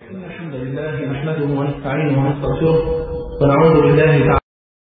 إن الحمد لله نحمده ونستعينه ونستغفره ونعوذ بالله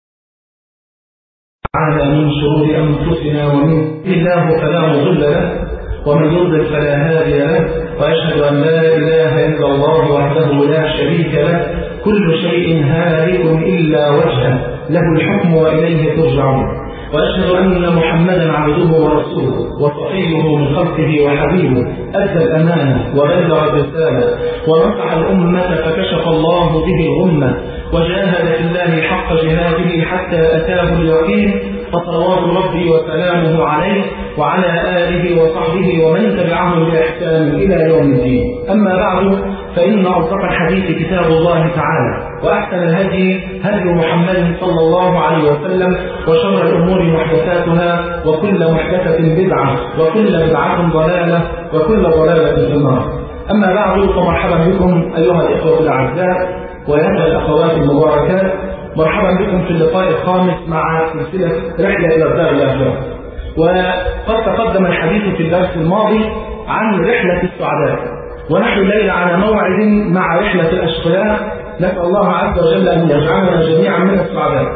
تعالى من شرور أنفسنا ومن الله فلا مضل له ومن يضلل فلا هادي له وأشهد أن لا إله إلا الله وحده لا شريك له كل شيء هالك إلا وجهه له الحكم وإليه ترجعون وأشهد أن محمدا عبده ورسوله وصفيه من خلقه وحبيبه أدى الأمانة وبلغ الرسالة ونصح الأمة فكشف الله به الغمة وجاهد في الله حق جهاده حتى أتاه اليقين فصلوات ربي وسلامه عليه وعلى آله وصحبه ومن تبعهم بإحسان إلى يوم الدين أما بعد فإن أصدق الحديث كتاب الله تعالى وأحسن الهدي هدي محمد صلى الله عليه وسلم وشر الأمور محدثاتها وكل محدثة بدعة وكل بدعة ضلالة وكل ضلالة في النار أما بعد فمرحبا بكم أيها الإخوة الأعزاء ويا الأخوات المباركات مرحبا بكم في اللقاء الخامس مع سلسلة رحلة إلى الدار الآخرة وقد تقدم الحديث في الدرس الماضي عن رحلة السعداء ونحن الليلة على موعد مع رحلة الأشقياء نسأل الله عز وجل أن يجعلنا جميعا من السعداء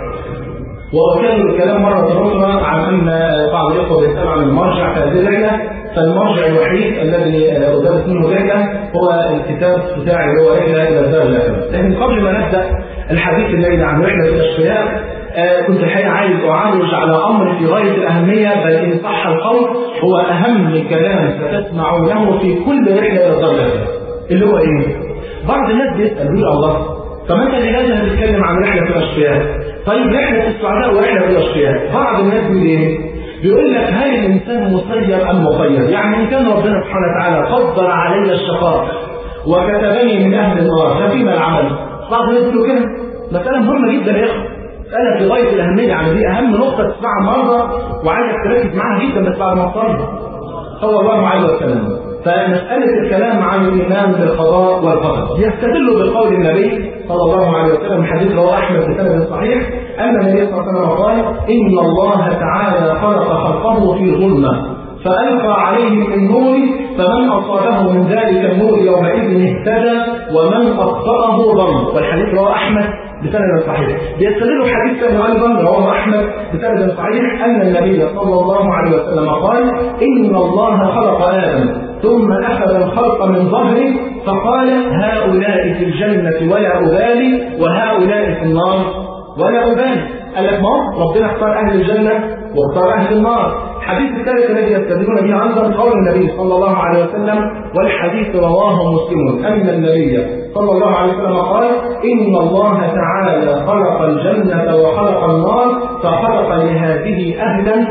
وأكرر الكلام مرة أخرى عن أن بعض الإخوة يسأل عن المرجع في هذه الرحلة فالمرجع الوحيد الذي أدرس منه الرحلة هو الكتاب بتاعي اللي هو رحلة إلى الدار الآخرة لكن قبل ما نبدأ الحديث الليلة عن رحلة الأشقياء آه كنت الحقيقة عايز أعرج على أمر في غاية الأهمية بل إن صح القول هو أهم كلام ستسمعونه في كل رحلة إلى الدار الآخرة اللي هو إيه؟ بعض الناس بيسأل بيقول الله طب أنت اللي لازم هتتكلم عن رحلة الأشقياء طيب رحلة السعداء ورحلة الأشقياء بعض الناس بيقول إيه؟ بيقول لك هل الإنسان مسير أم مخير؟ يعني إن كان ربنا سبحانه وتعالى قدر علي الشقاء وكتبني من أهل النار ففيما العمل؟ بعض الناس بيقولوا كده مسألة مهمة جدا يا أخي مسألة في غاية الأهمية يعني دي أهم نقطة تسمعها النهارده وعايزك تركز معاها جدا بس بعد ما تصلي صلى الله عليه وسلم فمسألة الكلام عن الإيمان بالقضاء والقدر يستدل بقول النبي صلى الله عليه وسلم حديث رواه أحمد بسند صحيح أن النبي صلى الله عليه وسلم قال إن الله تعالى خلق خلقه في ظلمة فألقى عليهم من نور فمن أصابه من ذلك النور يومئذ اهتدى ومن أخطأه ضل والحديث رواه أحمد بسند صحيح بيستدل حديث ثاني أيضا رواه أحمد بسند صحيح أن النبي صلى الله عليه وسلم قال إن الله خلق آدم ثم أخذ الخلق من ظهره فقال هؤلاء في الجنة ولا أبالي وهؤلاء في النار ولا أبالي قال لك ما ربنا اختار أهل الجنة واختار أهل النار الحديث الثالث الذي يستدلون به أيضا قول النبي صلى الله عليه وسلم والحديث رواه مسلم أن النبي صلى الله عليه وسلم قال إن الله تعالى خلق الجنة وخلق النار فخلق لهذه أهلا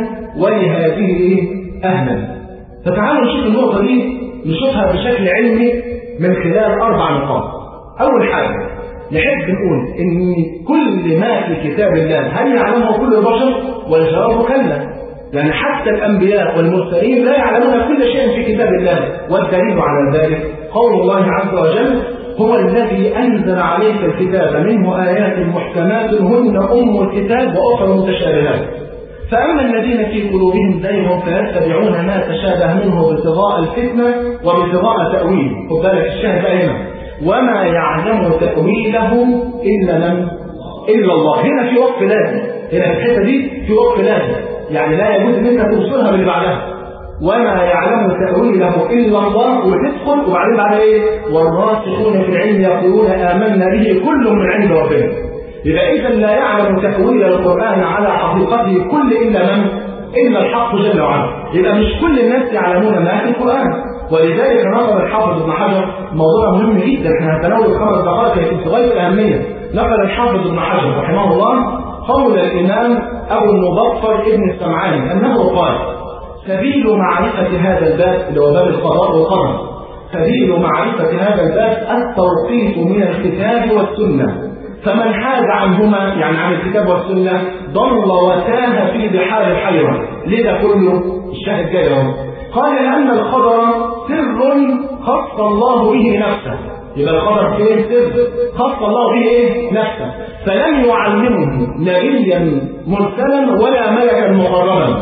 ولهذه أهلا فتعالوا نشوف النقطة دي نشوفها بشكل علمي من خلال أربع نقاط أول حاجة نحب نقول إن كل ما في كتاب الله هل يعلمه كل البشر والجواب كلا يعني حتى الأنبياء والمرسلين لا يعلمون كل شيء في كتاب الله والدليل على ذلك قول الله عز وجل هو الذي أنزل عليك الكتاب منه آيات محكمات هن أم الكتاب وأخرى متشابهات فأما الذين في قلوبهم زيغ فيتبعون ما تشابه منه ابتغاء الفتنة وابتغاء تأويل خد بالك الشاهد هنا وما يعلم تأويله إلا من إلا الله هنا في وقف لازم هنا في الحتة دي في وقف لازم يعني لا يجوز ان انت توصلها باللي بعدها وما يعلم تأويله إلا الله وتدخل وبعدين بعد إيه؟ والراسخون في العلم يقولون آمنا به كل من عند ربنا. يبقى إذا لا يعلم تأويل القرآن على حقيقته كل إلا من؟ إلا الحق جل وعلا. يبقى مش كل الناس يعلمون ما في القرآن. ولذلك نقل الحافظ ابن حجر موضوع مهم جدا احنا هنتناول خمس دقائق في غاية الأهمية. نقل الحافظ ابن حجر رحمه الله قول الإمام أبو المظفر ابن السمعاني أنه قال سبيل معرفة هذا الباب اللي هو باب القضاء والقدر سبيل معرفة هذا الباب التوقيت من الكتاب والسنة فمن حاد عنهما يعني عن الكتاب والسنة ضل وتاه في بحار الحيرة لذا كله الشاهد جاي قال لأن القدر سر خص الله به نفسه يبقى القدر فين سر خص الله به ايه نفسه فلم يعلمه نبيا مرسلا ولا ملكا مقربا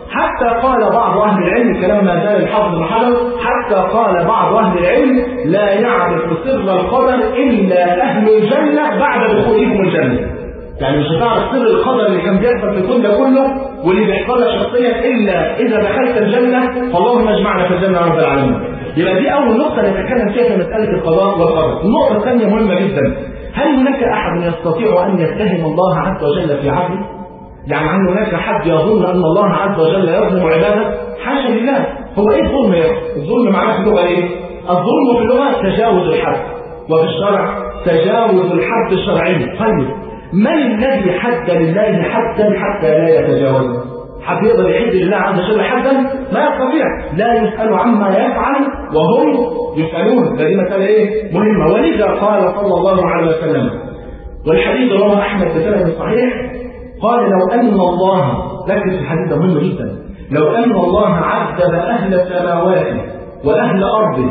حتى قال بعض أهل العلم كلام ما زال الحافظ بن حجر حتى قال بعض أهل العلم لا يعرف سر القدر إلا أهل الجنة بعد دخولهم الجنة يعني مش هتعرف سر القدر اللي كان بيحصل في الكون ده كله واللي بيحصل لك شخصيا الا اذا دخلت الجنه فاللهم اجمعنا في الجنه رب العالمين. يبقى دي اول نقطه نتكلم فيها في مساله القضاء والقدر. النقطه الثانيه مهمه جدا. هل هناك احد يستطيع ان يتهم الله عز وجل في عدله؟ يعني هل هناك حد يظن ان الله عز وجل يظلم عباده؟ حاشا لله. هو ايه الظلم يا الظلم معناه في اللغه ايه؟ الظلم في اللغه تجاوز الحد. وفي الشرع تجاوز الحد الشرعي. طيب من الذي حد لله حدا حتى لا يتجاوزه؟ حد يقدر يحد لله عز وجل حدا؟ ما يستطيع، لا يسأل عما يفعل وهم يسألون، فدي مسألة إيه؟ مهمة، ولذا قال صلى الله عليه وسلم والحديث رواه أحمد بسند صحيح قال لو أن الله ركز في الحديث ده مهم جدا لو أن الله عذب أهل السماوات وأهل الأرض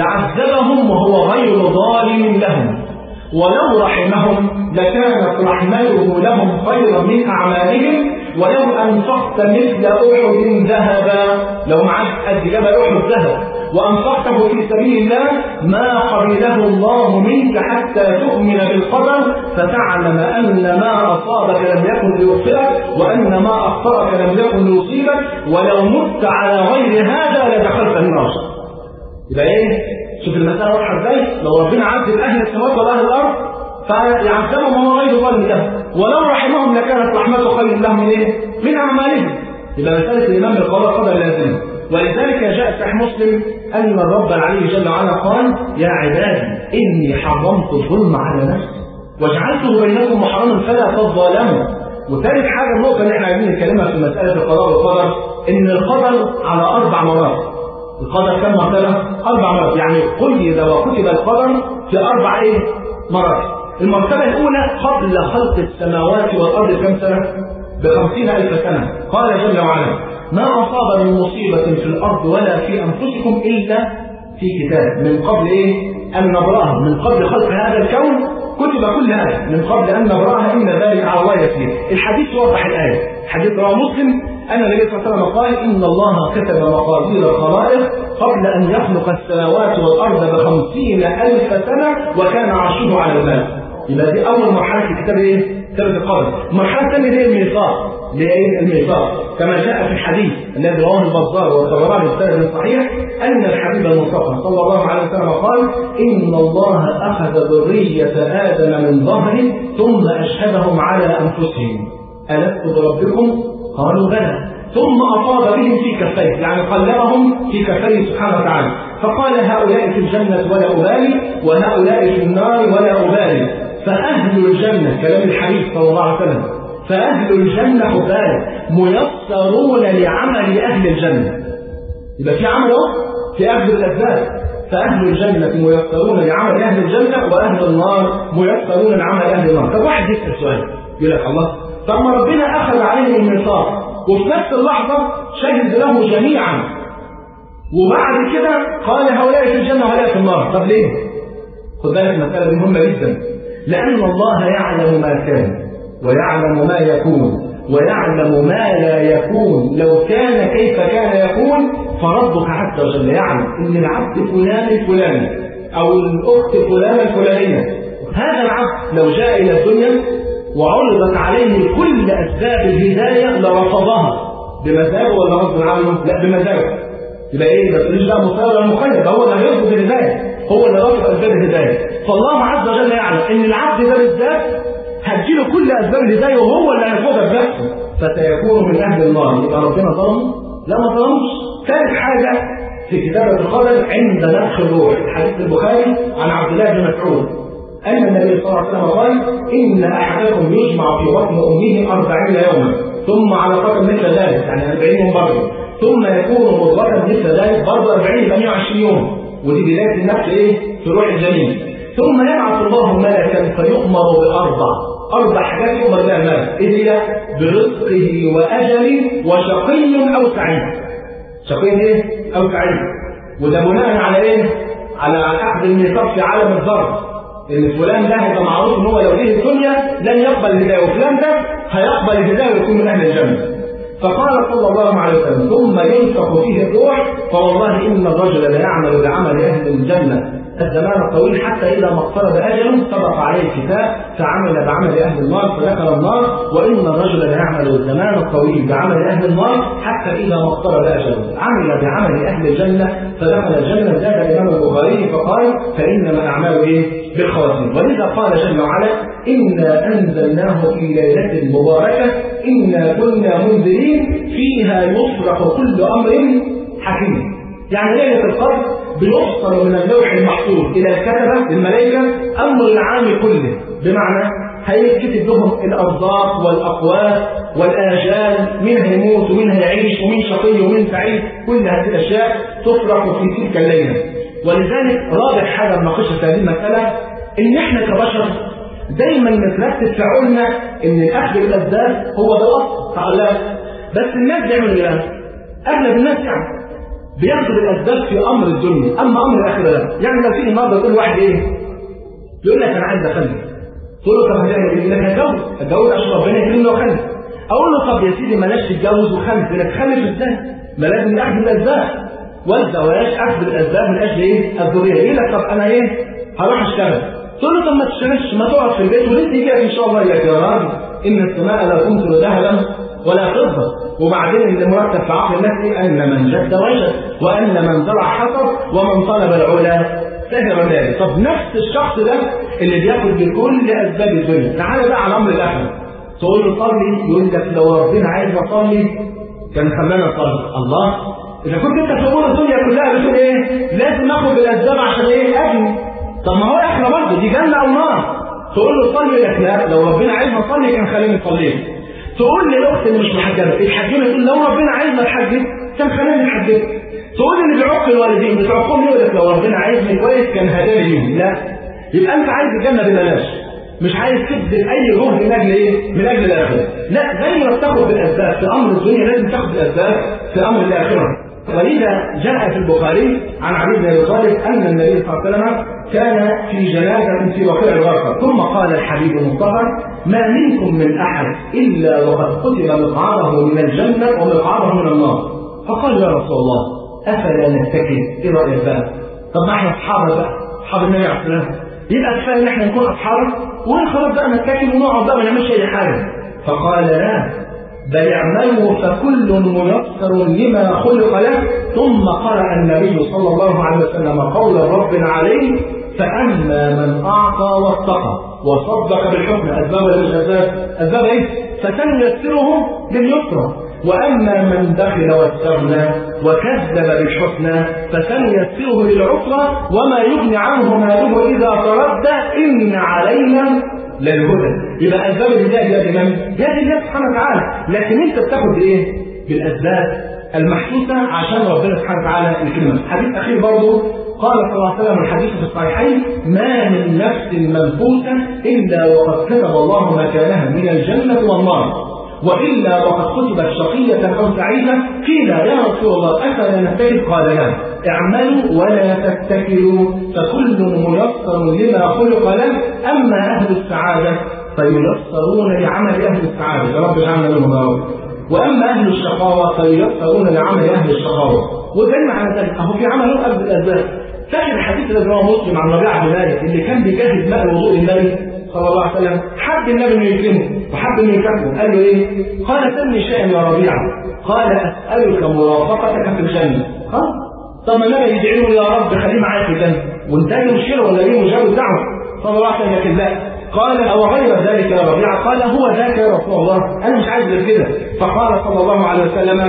لعذبهم وهو غير ظالم لهم ولو رحمهم لكانت رحمته لهم خيرا من أعمالهم ولو أنفقت مثل أحد ذهبا لو معك قد جبل أحد ذهب وأنفقته في سبيل الله ما قبله الله منك حتى تؤمن بالقدر فتعلم أن ما أصابك لم يكن ليخطئك وأن ما أخطأك لم يكن ليصيبك ولو مت على غير هذا لدخلت النار يبقى ايه؟ شوف المسألة واضحة ازاي؟ لو ربنا عذب أهل السماوات وأهل الأرض فيعذبهم وهو غير ظالم له، ولو رحمهم لكانت رحمته خير لهم من ايه؟ من أعمالهم. يبقى مسألة الإيمان بالقضاء قدر لازم. ولذلك جاء صحيح مسلم أن الرب العلي جل وعلا قال: يا عبادي إني حرمت الظلم على نفسي وجعلته بينكم محرما فلا تظالموا. وثالث حاجة النقطة اللي احنا عايزين نتكلمها في مسألة القضاء والقدر إن القدر على أربع مراتب. القدر كم مرتبة؟ أربع مرات، يعني قيد وكتب القدر في أربع إيه؟ مراتب. المرتبة الأولى قبل خلق السماوات والأرض كم سنة؟ بخمسين ألف سنة، قال جل وعلا: ما أصاب من مصيبة في الأرض ولا في أنفسكم إلا في كتاب من قبل إيه؟ أن نبرأها، من قبل خلق هذا الكون كتب كل هذا من قبل أن نبرأها إن ذلك على الله يسير. الحديث يوضح الآية، حديث رواه مسلم أن النبي صلى الله عليه وسلم قال إن الله كتب مقادير الخلائق قبل أن يخلق السماوات والأرض بخمسين ألف سنة وكان عرشه على الماء. يبقى دي أول مرحلة في كتاب إيه؟ كتاب القدر. المرحلة الثانية هي الميثاق. لإيه الميثاق؟ كما جاء في الحديث الذي رواه البزار والطبراني بسند صحيح أن الحبيب المصطفى صلى الله عليه وسلم قال: إن الله أخذ ذرية آدم من ظهره ثم أشهدهم على أنفسهم. ألست بربكم؟ قالوا بلى ثم أصاب بهم في كفيه يعني قلبهم في كفيه سبحانه وتعالى فقال هؤلاء في الجنة ولا أبالي وهؤلاء في النار ولا أبالي فأهل الجنة كلام الحديث صلى الله عليه وسلم فأهل الجنة أبالي ميسرون لعمل أهل الجنة يبقى في عمل في أهل الأسباب فأهل الجنة ميسرون لعمل أهل الجنة وأهل النار ميسرون لعمل أهل النار طب واحد يسأل سؤال يقول لك الله طب ما ربنا أخذ عليه الميثاق وفي نفس اللحظة شهد له جميعا وبعد كده قال هؤلاء في الجنة وهؤلاء في النار طب ليه؟ خد بالك المسألة دي مهمة جدا لأن الله يعلم ما كان ويعلم ما يكون ويعلم ما لا يكون لو كان كيف كان يكون فربك عز وجل يعلم ان العبد فلان الفلاني او الاخت فلانه الفلانيه هذا العبد لو جاء الى الدنيا وعرضت عليه كل اسباب الهدايه لرفضها بمزاجه ولا غصب عنه؟ لا بمزاجه. يبقى ايه؟ ما تقوليش ده مسير ولا مخير، ده هو اللي هيرفض الهدايه، هو اللي رافض اسباب الهدايه. فالله عز وجل يعلم ان العبد ده بالذات هتجيله كل اسباب الهدايه وهو اللي هياخدها بنفسه، فسيكون من اهل النار، يبقى ربنا ظلم؟ لا ما ظلمش. ثالث حاجه في كتابة القدر عند نفخ الروح، حديث البخاري عن عبد الله بن مسعود أن النبي صلى الله عليه وسلم قال إن أحدكم يجمع في بطن أمه أربعين يوما ثم على قدر مثل ذلك يعني 40 يوم برضه ثم يكون مضغة مثل ذلك برضه 40 يبقى 120 يوم ودي بداية النفس إيه؟ في روح الجنين ثم يبعث الله ملكا فيؤمر بأربع أربع حاجات يؤمر بها الملك إيه هي؟ برزقه وأجله وشقي أو سعيد شقي إيه؟ أو سعيد وده بناء على إيه؟ على أخذ الميثاق في عالم الذر ان فلان ده هيبقى معروف ان هو لو جه الدنيا لن يقبل الهدايه وفلان ده هيقبل الهدايه ويكون من اهل الجنه. فقال صلى الله عليه وسلم ثم ينفخ فيه الروح فوالله ان الرجل ليعمل بعمل اهل الجنه الزمان الطويل حتى إذا ما اقترب أجله سبق عليه الكتاب فعمل بعمل أهل النار فدخل النار وإن الرجل ليعمل الزمان الطويل بعمل أهل النار حتى إذا ما اقترب أجله عمل بعمل أهل الجنة فدخل الجنة زاد الإمام البخاري فقال فإنما أعمال إيه؟ بالخواتيم ولذا قال جل وعلا إنا أنزلناه في ليلة مباركة إنا كنا منذرين فيها يفرح كل أمر حكيم يعني ليلة القدر بيوصل من اللوح المحفوظ الى الكتبه الملائكه امر العام كله بمعنى هيكتب لهم الارزاق والاقوات والاجال مين هيموت ومين هيعيش ومين شقي ومين سعيد كل هذه الاشياء تفرح في تلك الليله ولذلك رابع حاجه نناقشها في هذه المساله ان احنا كبشر دايما نترتب في عقولنا ان الاخذ بالاسباب هو ده الاصل تعالى بس الناس بيعملوا ايه؟ اغلب الناس يعني بياخدوا بالاسباب في امر الدنيا اما امر الاخره لا يعني لو في النهارده يقول واحد ايه يقول لك انا عايز اخلف تقول له طب هتعمل ايه؟ يقول لك هتجوز اتجوز عشان ربنا يكرمني واخلف اقول له طب يا سيدي بلاش تتجوز وخلف يقول لك خلف ازاي؟ ما لازم اخذ بالاسباب والزواج اخذ بالاسباب من اجل ايه؟ الذريه يقول لك طب انا ايه؟ هروح اشتغل تقول له طب ما تشتغلش ما تقعد في البيت ولسه يجي ان شاء الله يقول لك يا راجل ان السماء لا تمطر ذهبا ولا فضه وبعدين اللي مرتب في عقل الناس ايه؟ ان من جد وجد وان من زرع حصد ومن طلب العلا سهر ذلك طب نفس الشخص ده اللي بياخد بكل اسباب الدنيا تعالى بقى على امر الاخره تقول له صلي يقول لك لو ربنا عايز اصلي كان خلانا نصلي الله اذا كنت انت في امور الدنيا كلها بتقول ايه؟ لازم اخد بالاسباب عشان ايه؟ ابني طب ما هو اخره برضه دي جنه او نار تقول له صلي لك لا لو ربنا عايز اصلي كان خليني اصلي تقول للاخت اللي مش محجبه اتحجبي تقول لو ربنا عايزنا اتحجب كان خلاني اتحجب تقول اللي بيعق الوالدين بتعقهم يقول لك لو ربنا عايزني كويس كان هداني ليهم لا يبقى انت عايز الجنه ببلاش مش عايز تبذل اي جهد من اجل ايه؟ من اجل الاخره لا زي ما بتاخد بالاسباب في امر الدنيا لازم تاخد بالاسباب في امر الاخره ولذا جاء في البخاري عن علي بن ابي طالب ان النبي صلى الله عليه وسلم كان في جنازه في وقيع الغرفه ثم قال الحبيب المصطفى ما منكم من احد الا وقد كتب مقعده من الجنه ومقعده من النار فقال يا رسول الله افلا نتكل ايه رايك بقى؟ طب ما احنا اصحاب بقى اصحاب النبي عليه الصلاه والسلام يبقى كفايه ان احنا نكون اصحابه وخلاص بقى نتكل ونقعد بقى ما نعملش اي حاجه فقال لا بل اعملوا فكل ميسر لما خلق له ثم قرأ النبي صلى الله عليه وسلم قول رب عليه فأما من أعطى واتقى وصدق بالحكم أسباب الأسباب أسباب إيه؟ فسنيسره لليسرى وأما من دخل واستغنى وكذب بالحسنى فسنيسره للعسرى وما يغني عنه ماله إذا تردى إن علينا للهدى يبقى اسباب الهدايه دي من؟ هي الله سبحانه وتعالى لكن انت بتاخد بايه؟ بالاسباب المحسوسه عشان ربنا سبحانه وتعالى يكرمك حديث اخير برضه قال صلى الله عليه وسلم الحديث في الصحيحين ما من نفس منفوسه الا وقد كتب الله مكانها من الجنه والنار والا وقد كتبت شقيه او سعيده قيل يا رسول الله افلا نتكل قال لا اعملوا ولا تتكلوا فكل ميسر لما خلق له اما اهل السعاده فييسرون لعمل اهل السعاده يا رب اجعلنا منهم يا رب واما اهل الشقاوه فييسرون لعمل اهل الشقاوه وكان معنى ذلك اهو في عمل قبل الاسباب فاكر الحديث اللي رواه مسلم عن ربيعه بن مالك اللي كان بيجهز ماء وضوء النبي صلى الله عليه وسلم حب النبي انه يكرمه وحب انه يكافئه قال له ايه؟ قال سمي شيئا يا ربيعه قال اسالك مرافقتك في الجنه ها؟ طب ما النبي يدعي له يا رب خليه معايا في الجنه وانتهي المشكله ولا ايه مجاوب دعوه صلى الله عليه وسلم لكن لا قال او غير ذلك يا ربيعه قال هو ذاك يا رسول الله انا مش عايز غير كده فقال صلى الله عليه وسلم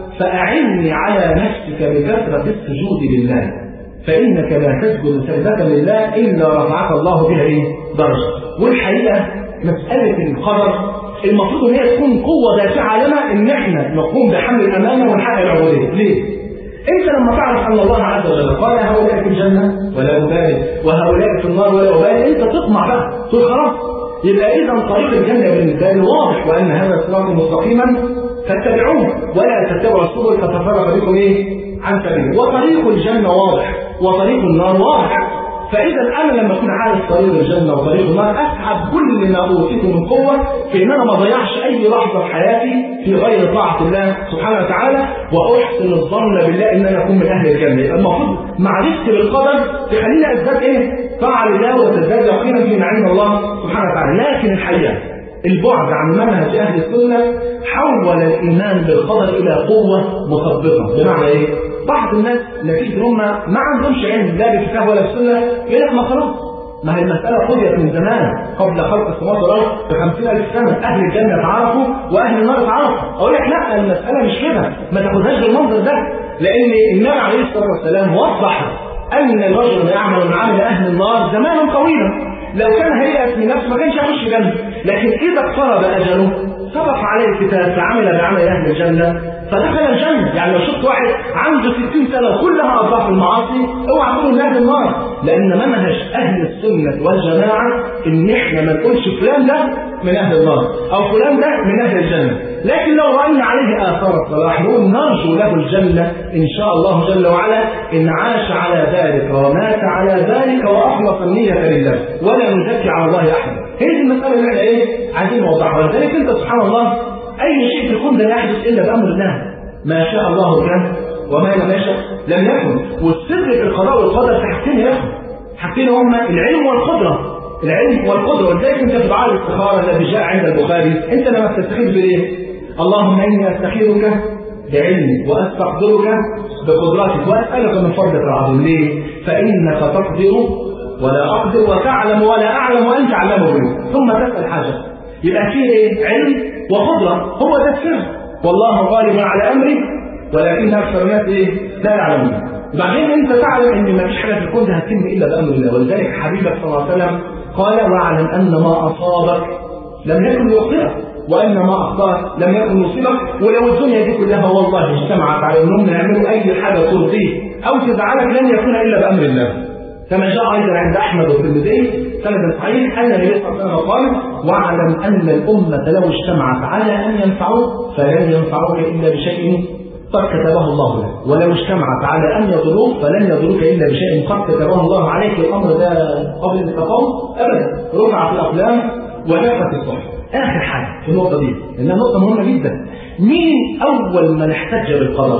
فاعني على نفسك بكثره السجود لله فانك لا تسجد سجده لله الا رفعك الله بها ايه؟ درجه والحقيقه مساله القدر المفروض ان هي تكون قوه دافعه لنا ان احنا نقوم بحمل الامانه ونحقق العبوديه ليه؟ انت لما تعرف ان الله عز وجل قال هؤلاء في الجنه ولا ابالي وهؤلاء في النار ولا ابالي انت تطمع بقى تقول خلاص يبقى اذا طريق الجنه بالنسبه لي واضح وان هذا صراط مستقيما فاتبعوه ولا تتبعوا السبل فتفرق بكم ايه عن سبيله وطريق الجنه واضح وطريق النار واضح فاذا انا لما اكون عارف طريق الجنه وطريق النار اسعد كل ما اوتيته من قوه في ان انا ما اضيعش اي لحظه في حياتي في غير طاعه الله سبحانه وتعالى واحسن الظن بالله ان انا اكون من اهل الجنه المفروض معرفتي بالقدر تخليني ازداد ايه؟ طاعه لله وتزداد يقينا في نعيم الله سبحانه وتعالى لكن الحقيقه البعد عن منهج اهل السنه حول الايمان بالقدر الى قوه مثبطه بمعنى ايه؟ بعض الناس نتيجه هم ما عندهمش علم لا بالكتاب ولا بالسنه يقول لك ما خلاص ما هي المسألة قضيت من زمان قبل خلق السماوات والأرض ب 50000 سنة أهل الجنة تعرفوا وأهل النار تعرفوا أقول لك لا المسألة مش كده ما تاخدهاش بالمنظر ده لأن النبي عليه الصلاة والسلام وضح أن الرجل يعمل من عمل أهل النار زمانا طويلا لو كان هيئة من نفسه ما كانش هيخش الجنة لكن إذا اقترب أجله سبق عليه الكتاب فعمل بعمل أهل الجنة فدخل الجنة يعني لو شفت واحد عنده 60 سنة وكلها أضعاف المعاصي اوعى تقول من أهل النار لأن منهج أهل السنة والجماعة إن إحنا ما نقولش فلان ده من أهل النار أو فلان ده من أهل الجنة لكن لو رأينا عليه آثار الصلاح نقول نرجو له الجنة إن شاء الله جل وعلا إن عاش على ذلك ومات على ذلك وأخلص النية لله ولا نزكي على الله أحدا هي دي المسألة اللي احنا إيه عايزين نوضحها ولذلك أنت سبحان الله أي شيء في الكون لا يحدث إلا بأمر الله ما شاء الله كان وما لم يشاء لم يكن والسر في القضاء والقدر في حاجتين يا اخوان حاجتين هما العلم والقدرة العلم والقدرة ولذلك انت في دعاء الاستخارة الذي جاء عند البخاري انت لما تستخير بالايه؟ اللهم اني استخيرك بعلمي واستقدرك بقدرتك واسالك من فضلك العظيم ليه؟ فانك تقدر ولا اقدر وتعلم ولا اعلم وانت علام الغيوب ثم تسال حاجه يبقى فيه ايه؟ علم وقدره هو ده السر والله غالب على امره ولكن اكثر الناس ايه؟ لا يعلمون بعدين انت تعلم ان ما فيش حاجه في الكون ده هتتم الا بامر الله ولذلك حبيبك صلى الله عليه وسلم قال واعلم ان ما اصابك لم يكن يخطئك وان ما اخطاك لم يكن يصيبك ولو الدنيا دي كلها والله اجتمعت على انهم يعملوا اي حاجه ترضيك او تزعلك لن يكون الا بامر الله كما جاء ايضا عند احمد والترمذي سند صحيح ان النبي صلى الله عليه وسلم قال واعلم ان الامه لو اجتمعت على ان ينفعوك فلن ينفعوك الا بشيء قد كتبه الله لك ولو اجتمعت على ان يضروك فلن يضروك الا بشيء قد كتبه الله عليك الامر ده قبل التقوم ابدا رفعت الاقلام وجفت الصحف اخر حاجه في النقطه دي لانها نقطه مهمه جدا مين اول من احتج بالقدر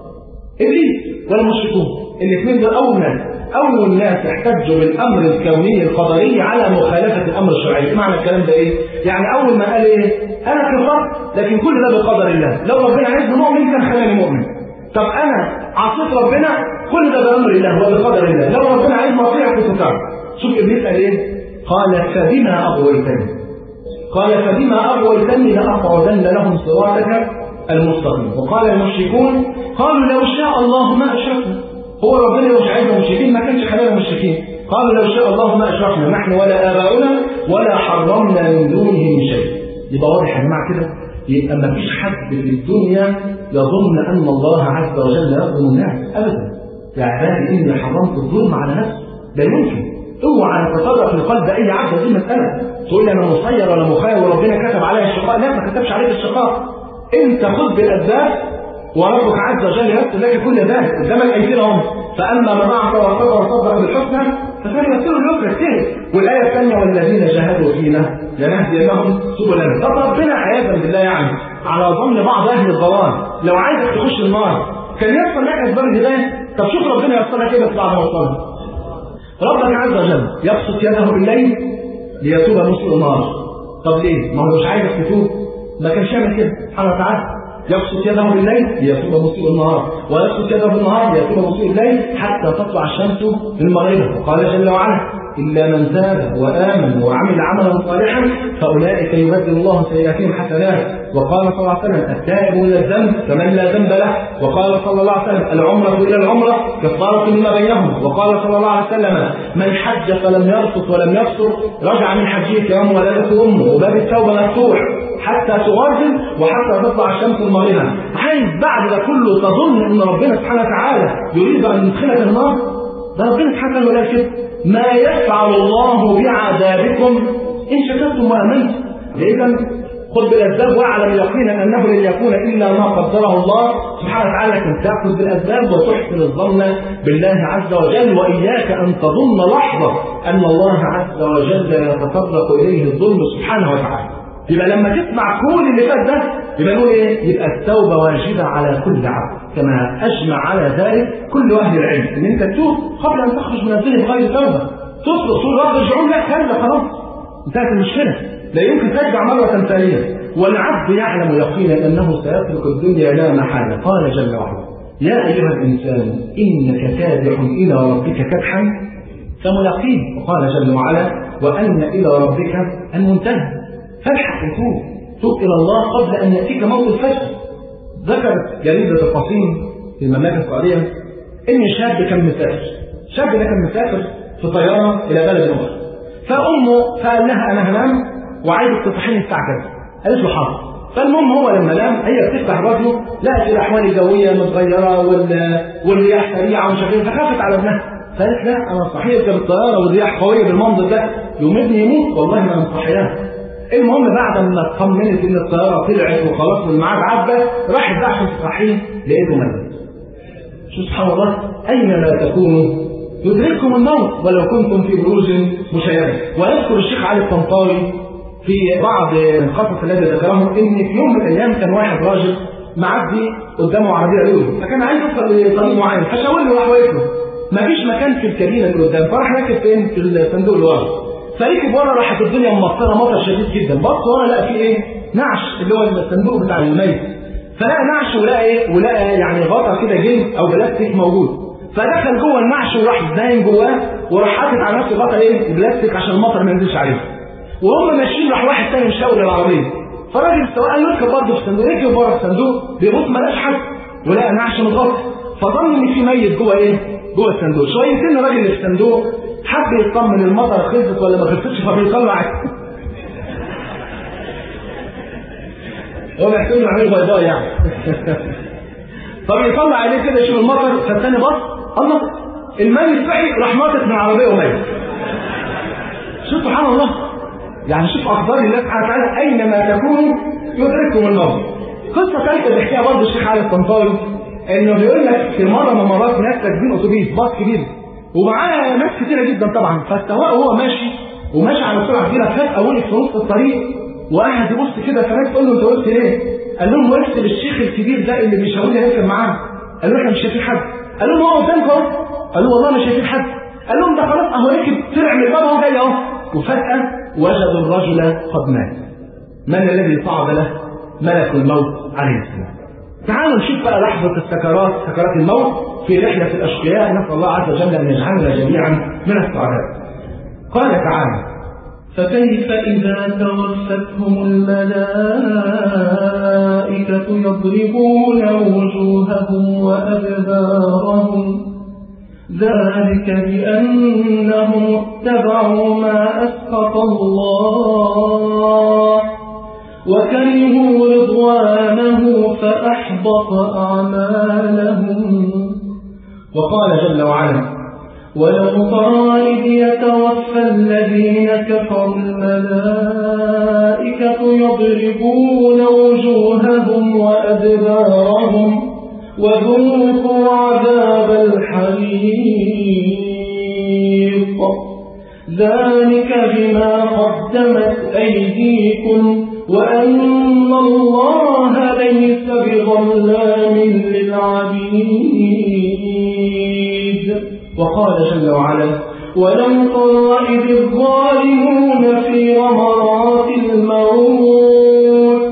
ابليس والمشركون الاثنين دول اول ناس اول ناس احتجوا بالامر الكوني القدري على مخالفه الامر الشرعي معنى الكلام ده ايه يعني اول ما قال ايه انا كفرت لكن كل ده بقدر الله لو ربنا عايزني مؤمن كان خلاني مؤمن طب انا عصيت ربنا كل ده بامر الله وبقدر الله لو ربنا عايزني اطيع كنت تعرف شوف ابليس قال ايه قال فبما اغويتني قال فبما اغويتني لاقعدن لهم صراطك المستقيم وقال المشركون قالوا لو شاء الله ما اشركنا هو ربنا لو مش عايزنا مشركين ما كانش خلانا مشركين قالوا لو شاء الله ما اشركنا نحن ولا اباؤنا ولا حرمنا من دونه من شيء يبقى واضح يا جماعه كده يبقى ما فيش حد في الدنيا يظن ان الله عز وجل يظلم الناس ابدا يا عبادي اني حرمت الظلم على نفسي لا يمكن اوعى تتصرف في قلب اي عبد دي مساله تقول لي انا مسير ولا مخير وربنا كتب عليا الشقاء لا ما كتبش عليك الشقاء انت خذ بالاسباب وربك عز وجل يسر لك كل ذلك قدام الايتين اهم فاما من اعطى وصدق وصدق بالحسنى فسنيسره اليسر اجتهد والايه الثانيه والذين جاهدوا فينا لنهدينهم سبلنا طب ربنا عياذا بالله يعني على ظن بعض اهل الضلال لو عايزك تخش النار كان يسر لك اسباب الهدايه طب شوف ربنا يسر لك ايه بس بعد ما وصلنا ربك عز وجل يبسط يده بالليل ليتوب مسيء النار طب ليه؟ ما هو مش عايزك تتوب ما كانش يعمل كده سبحانه وتعالى يبسط يده بالليل ليتوب مسيء النهار ويبسط يده بالنهار ليتوب مسيء الليل حتى تطلع الشمس في المغرب قال جل وعلا إلا من تاب وآمن وعمل عملا صالحا فأولئك يبدل الله سيئاتهم حسنات وقال صلى الله عليه وسلم التائب إلى الذنب كمن لا ذنب له وقال صلى الله عليه وسلم العمرة إلى العمرة كفارة لما بينهم وقال صلى الله عليه وسلم من حج فلم يرفث ولم يقصر رجع من حجه كيوم ولدته أمه وباب التوبة مفتوح حتى تغرزل وحتى تطلع الشمس المغربة عايز بعد ده كله تظن ان ربنا سبحانه وتعالى يريد ان يدخلك النار ده ربنا سبحانه وتعالى ولا كده ما يفعل الله بعذابكم ان شكرتم وامنتم اذا خذ بالاسباب واعلم يقينا انه لن يكون الا ما قدره الله سبحانه وتعالى لكن تاخذ بالاسباب وتحسن الظن بالله عز وجل واياك ان تظن لحظه ان الله عز وجل يتطرق اليه الظلم سبحانه وتعالى يبقى لما تسمع كل اللي فات ده يبقى نقول ايه؟ يبقى التوبه واجبه على كل عبد كما اجمع على ذلك كل اهل العلم ان انت تتوب قبل ان تخرج من الدنيا بغير توبه تصرخ تقول رب ارجعون لا كلا خلاص انتهت المشكله لا يمكن ترجع مرة ثانية والعبد يعلم يقينا أنه سيترك الدنيا لا محالة قال جل وعلا يا أيها الإنسان إنك كادح إلى ربك كدحا فملاقيه وقال جل وعلا وأن إلى ربك المنتهى فالحق توب توب إلى الله قبل أن يأتيك موت الفجر ذكر جريدة القصيم في المملكة السعودية إن شاب كان مسافر شاب ده كان مسافر في طيارة إلى بلد أخرى فأمه فقال لها أنا هنام وعايزك تصحيني الساعه كذا قالت له حاضر فالمهم هو لما نام هي بتفتح راديو لقت الاحوال الجويه متغيره وال... والرياح سريعه ومش عارف فخافت على ابنها فقالت لا انا صحيت بالطياره والرياح قويه بالمنظر ده يوم ابني يموت والله ما انا مصحياه المهم بعد ما اطمنت ان الطياره طلعت وخلاص والميعاد عدى راحت بقى عشان تصحيه لقيته ميت شو سبحان الله اينما تكونوا يدرككم الموت ولو كنتم في بروج مشيده ويذكر الشيخ علي الطنطاوي في بعض القصص الذي ذكرهم ان في يوم من الايام كان واحد راجل معدي قدامه عربيه لولو فكان عايز يوصل لطريق معين فشاور له راح واقف له مفيش مكان في الكابينه اللي قدام فراح راكب فين في الصندوق اللي ورا فركب ورا راحت الدنيا ممطره مطر شديد جدا بص ورا لقى في ايه نعش اللي هو الصندوق بتاع الميت فلقى نعش ولقى ايه ولقى يعني غطا كده جلد او بلاستيك موجود فدخل جوه النعش وراح نايم جواه وراح حاطط على نفسه غطا ايه البلاستيك عشان المطر ما ينزلش عليه وهم ماشيين راح واحد تاني مشاور العربيه فالراجل السواق قال له اركب برضه في الصندوق ركب بره الصندوق بيبص ما لقاش حد ولقى نعش متغطى فظن ان في ميت جوه ايه؟ جوه الصندوق شويتين الراجل اللي في الصندوق حب يطمن المطر خلصت ولا ما خلصتش فبيطلع هو محتاج يعمل بيضاء يعني فبيطلع عليه كده يشوف المطر فالتاني بص الله الميت صحي راح ناطط من العربيه وميت شوف سبحان الله يعني شوف اخبار الله سبحانه وتعالى اينما تكونوا يدرككم الموت قصه ثالثه بيحكيها برضه الشيخ علي الطنطاوي انه بيقول لك في مره من المرات ناس راكبين اتوبيس باص كبير ومعاه ناس كتيره جدا طبعا فالسواق وهو ماشي وماشي على سرعه كبيره فجاه وقف في نص الطريق وقعد يبص كده فالناس تقول له انت وقفت ليه؟ قال لهم وقفت للشيخ الكبير ده اللي بيشاور لي هيركب معانا قال له احنا مش شايفين حد قال لهم هو قدامك اهو قال له والله مش شايفين حد قال لهم ده خلاص اهو ركب طلع من الباب اهو جاي اهو وفجاه وجدوا الرجل قد مات من الذي صعد له؟ ملك الموت عليه السلام تعالوا نشوف بقى لحظة السكرات سكرات الموت في رحلة الأشقياء نسأل الله عز وجل أن يجعلنا جميعا من السعداء قال تعالى فكيف إذا توفتهم الملائكة يضربون وجوههم وأدبارهم ذلك بأنهم اتبعوا ما أسخط الله وكرهوا رضوانه فأحبط أعمالهم وقال جل وعلا ولو ترى إذ يتوفى الذين كفروا الملائكة يضربون وجوههم وأدبارهم وذوقوا عذاب الحريق ذلك بما قدمت أيديكم وأن الله ليس بظلام للعبيد وقال جل وعلا ولو تر إذ الظالمون في غمرات الموت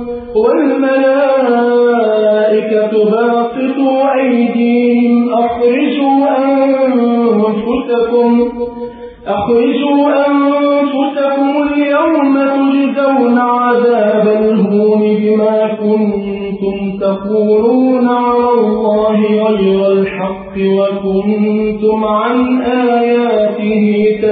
والملائكة باسطوا أيديهم أخرجوا أنفسكم أخرجوا أنفسكم اليوم تجزون عذاب الهون بما كنتم تقولون على الله غير الحق وكنتم عن آياته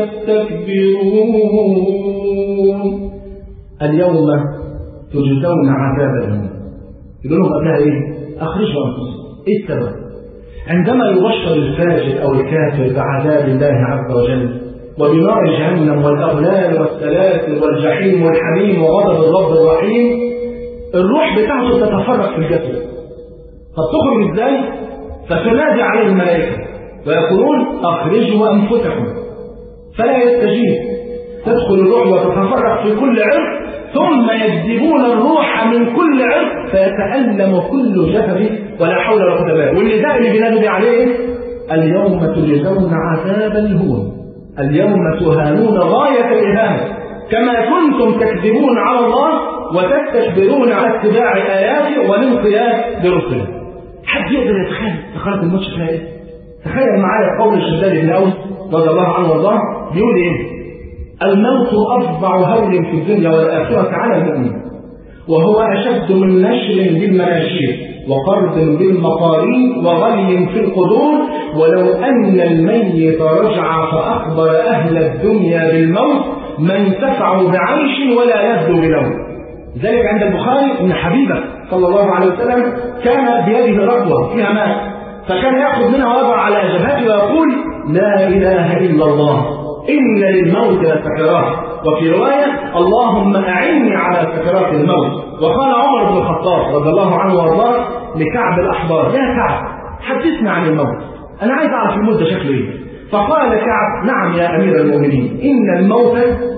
تستكبرون اليوم تجزون عذاب الهون يقول لهم قبلها ايه؟ اخرجوا انفسكم ايه السبب؟ عندما يبشر الفاجر او الكافر بعذاب الله عز وجل وبنار جهنم والاغلال والسلاسل والجحيم والحميم وغضب الرب الرحيم الروح بتاعته تتفرق في الجسد طب تخرج ازاي فتنادي عليه الملائكه ويقولون اخرجوا انفسكم فلا يستجيب تدخل الروح وتتفرق في كل عرق ثم يجذبون الروح من كل عرق فيتألم كل جسده ولا حول ولا قوة الا بالله والنداء اللي بينادي عليه اليوم تجزون عذاب الهون اليوم تهانون غاية الإهانة كما كنتم تكذبون على الله وتستكبرون على اتباع آياته والانقياد برسله حد يقدر يتخيل تخيل الماتش فيها ايه؟ تخيل معايا قول الشداد بن اوس رضي الله عنه وارضاه بيقول ايه؟ الموت أفظع هول في الدنيا والآخرة على المؤمن وهو أشد من نشر بالمناشير وقرض بالمقارين وغلي في القدور ولو أن الميت رجع فأخبر أهل الدنيا بالموت ما انتفعوا بعيش ولا لذوا بلون ذلك عند البخاري ان حبيبه صلى الله عليه وسلم كان بيده رقوه فيها ماء فكان ياخذ منها ويضع على جبهته ويقول لا اله الا الله إن للموت لسكرات وفي رواية اللهم أعني على سكرات الموت وقال عمر بن الخطاب رضي الله عنه وارضاه لكعب الأحبار يا كعب حدثنا عن الموت أنا عايز أعرف الموت ده شكله إيه فقال كعب نعم يا أمير المؤمنين إن الموت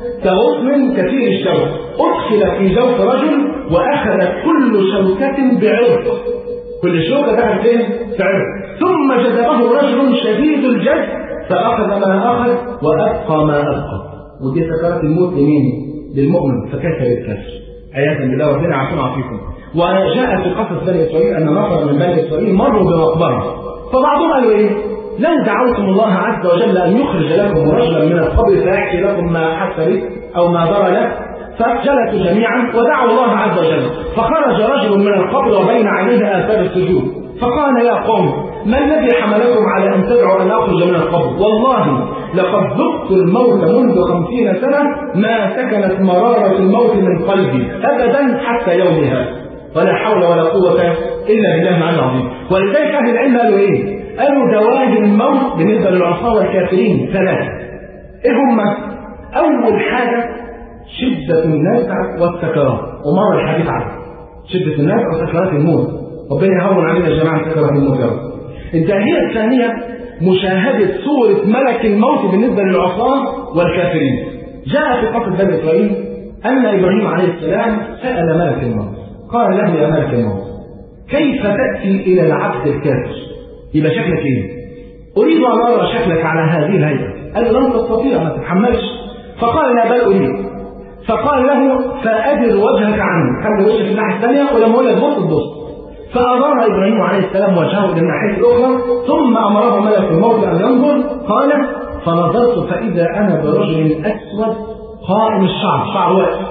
كغصن كثير الشوك أدخل في جوف رجل وأخذت كل شوكة بعرق كل شوكة دخلت فين؟ في عرق ثم جذبه رجل شديد الجد فأخذ ما أخذ وأبقى ما أبقى ودي سكرات الموت لمين؟ للمؤمن فكيف بالكسر عياذا بالله ربنا عافونا عافيكم وجاء في قصص بني إسرائيل أن نفر من بني إسرائيل مروا بمقبرة فبعضهم قالوا إيه؟ لن دعوتم الله عز وجل أن يخرج لكم رجلا من القبر فيحكي لكم ما حس به أو ما ضر له فجلسوا جميعا ودعوا الله عز وجل فخرج رجل من القبر وبين عينيه آثار السجود فقال يا قوم ما الذي حملكم على أن تدعوا أن أخرج من القبر والله لقد ذقت الموت منذ خمسين سنة ما سكنت مرارة الموت من قلبي أبدا حتى يوم هذا ولا حول ولا قوة إلا بالله العلي العظيم ولذلك أهل العلم قالوا إيه؟ قالوا دواعي الموت بالنسبة للعصاة والكافرين ثلاثة إيه هم؟ أول حاجة شدة النزع والسكرات ومر الحديث عنه شدة النزع وسكرات الموت ربنا يهون علينا يا جماعة سكرات الموت يا رب الداهية الثانية مشاهدة صورة ملك الموت بالنسبة للعصاة والكافرين جاء في قصة بني إسرائيل أن إبراهيم عليه السلام سأل ملك الموت قال له يا ملك الموت كيف تأتي إلى العبد الكافر يبقى شكلك إيه أريد أن أرى شكلك على هذه الهيئة قال لن تستطيع ما تتحملش فقال لا بل أريد فقال له فأدر وجهك عني خلي وجهك الناحية الثانية ولما أقول لك بص تبص فأدار إبراهيم عليه السلام وجهه إلى الناحية الأخرى ثم أمره ملك الموت أن ينظر قال فنظرت فإذا أنا برجل أسود قائم الشعر شعر واقف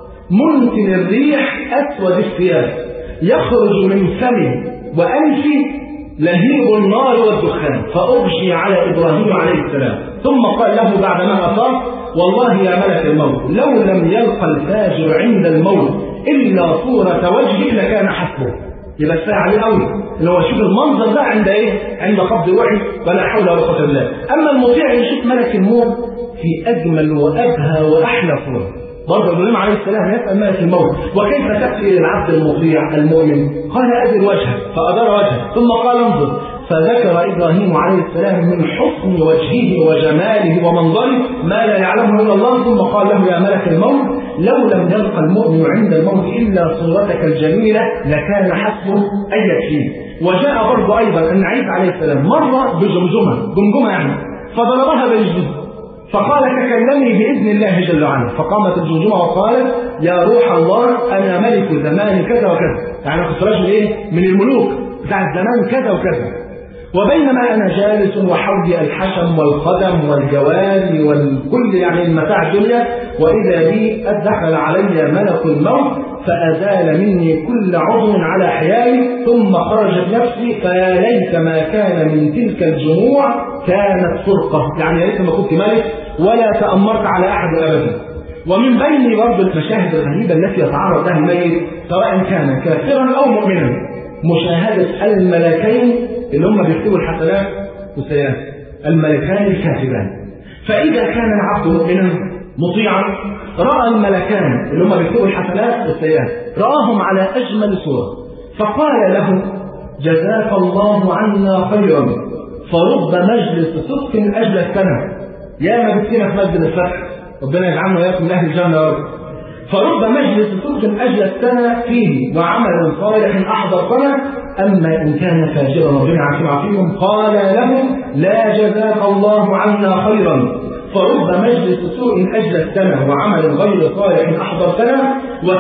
منتن الريح أسود الثياب يخرج من فمي وأنفي لهيب النار والدخان فأغشي على إبراهيم عليه السلام ثم قال له بعدما أفاق والله يا ملك الموت لو لم يلقى الفاجر عند الموت إلا صورة وجهك لكان حسبه يبقى كفايه عليه قوي اللي هو يشوف المنظر ده عند ايه؟ عند قبض وعي ولا حول ولا قوه الا بالله. اما المطيع يشوف ملك الموت في اجمل وابهى واحلى صوره. برضه ابراهيم عليه السلام يسال ملك الموت وكيف تاتي الى العبد المطيع المؤمن؟ قال ادر وجهه فادار وجهه ثم قال انظر فذكر ابراهيم عليه السلام من حسن وجهه وجماله ومنظره ما لا يعلمه الا الله ثم قال له يا ملك الموت لو لم يلقى المؤمن عند الموت الا صورتك الجميله لكان حسبه ان يكفيه وجاء برضه ايضا ان عيسى عليه السلام مر بجمجمه جمجمه يعني فضربها برجله فقال تكلمي باذن الله جل وعلا فقامت الجمجمه وقالت يا روح الله انا ملك زمان كذا وكذا يعني كنت رجل ايه من الملوك بتاع الزمان كذا وكذا وبينما انا جالس وحولي الحشم والقدم والجواري والكل يعني المتاع الدنيا واذا بي دخل علي ملك الموت فازال مني كل عضو على حيالي ثم خرجت نفسي فيا ليت ما كان من تلك الجموع كانت فرقه يعني يا ريت ما كنت ملك ولا تامرت على احد ابدا ومن بين برضه المشاهد الغريبه التي يتعرض لها الميت سواء كان كافرا او مؤمنا مشاهده الملكين اللي هم بيكتبوا الحسنات والسيئات الملكان الكاتبان فإذا كان العبد مؤمنا مطيعا راى الملكان اللي هم بيكتبوا الحسنات والسيئات راهم على اجمل صوره فقال له جزاك الله عنا خيرا فرب مجلس صدق اجل السنه يا ما بتسينا في مسجد الفتح ربنا يجعلنا وياكم من اهل الجنه يا رب فرب مجلس صدق اجل السنه فيه وعمل صالح احضر سنه اما ان كان فاجرا ربنا عافينا فيهم قال له لا جزاك الله عنا خيرا فرب مجلس سوء اجل السنه وعمل غير صالح احضر سنه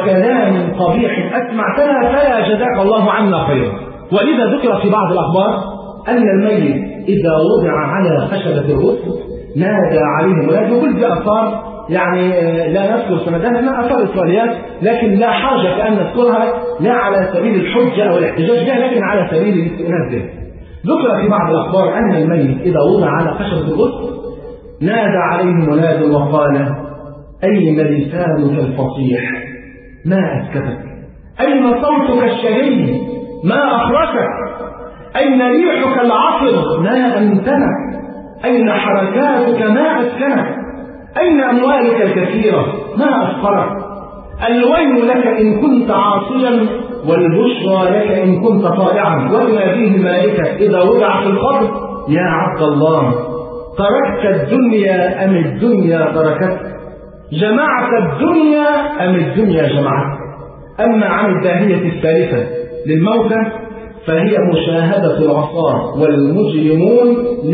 وكلام قبيح اسمعتنا فلا جزاك الله عنا خيرا ولذا ذكر في بعض الاخبار ان الميت اذا وضع على خشبه الغسل نادى عليه منادي وكل دي اثار يعني لا نذكر سندها لانها اثار اسرائيليات لكن لا حاجه كان نذكرها لا على سبيل الحجه او الاحتجاج بها لكن على سبيل الاستئناس بها. ذكر في بعض الاخبار ان الميت اذا وضع على خشبه الغسل نادى عليه مناد وقال اين لسانك الفصيح ما اسكتك اين صوتك الشهي ما اخرجك اين ريحك العطر ما امتنك اين حركاتك ما اسكنك أين أموالك الكثيرة؟ ما أفقرك؟ الويل لك إن كنت عاصيا والبشرى لك إن كنت طائعا وتناديه الملائكة إذا وضع في القبر يا عبد الله تركت الدنيا أم الدنيا تركتك؟ جمعت الدنيا أم الدنيا جمعتك؟ أما عن الداهية الثالثة للموتى فهي مشاهدة العصاة والمجرمون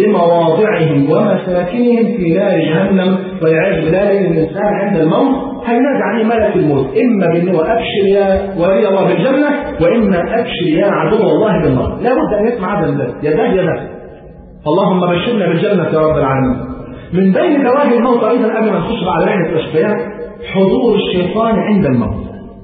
لمواضعهم ومساكنهم في نار جهنم والعياذ بالله لأن الإنسان عند الموت هينادي عليه ملك الموت إما بأنه أبشر يا ولي الله بالجنة وإما أبشر يا عدو الله بالنار لابد أن يسمع هذا الباب يا ده يا ده اللهم بشرنا بالجنة يا رب العالمين من بين دواعي الموت أيضا قبل ما نخش على رحلة الأشقياء حضور الشيطان عند الموت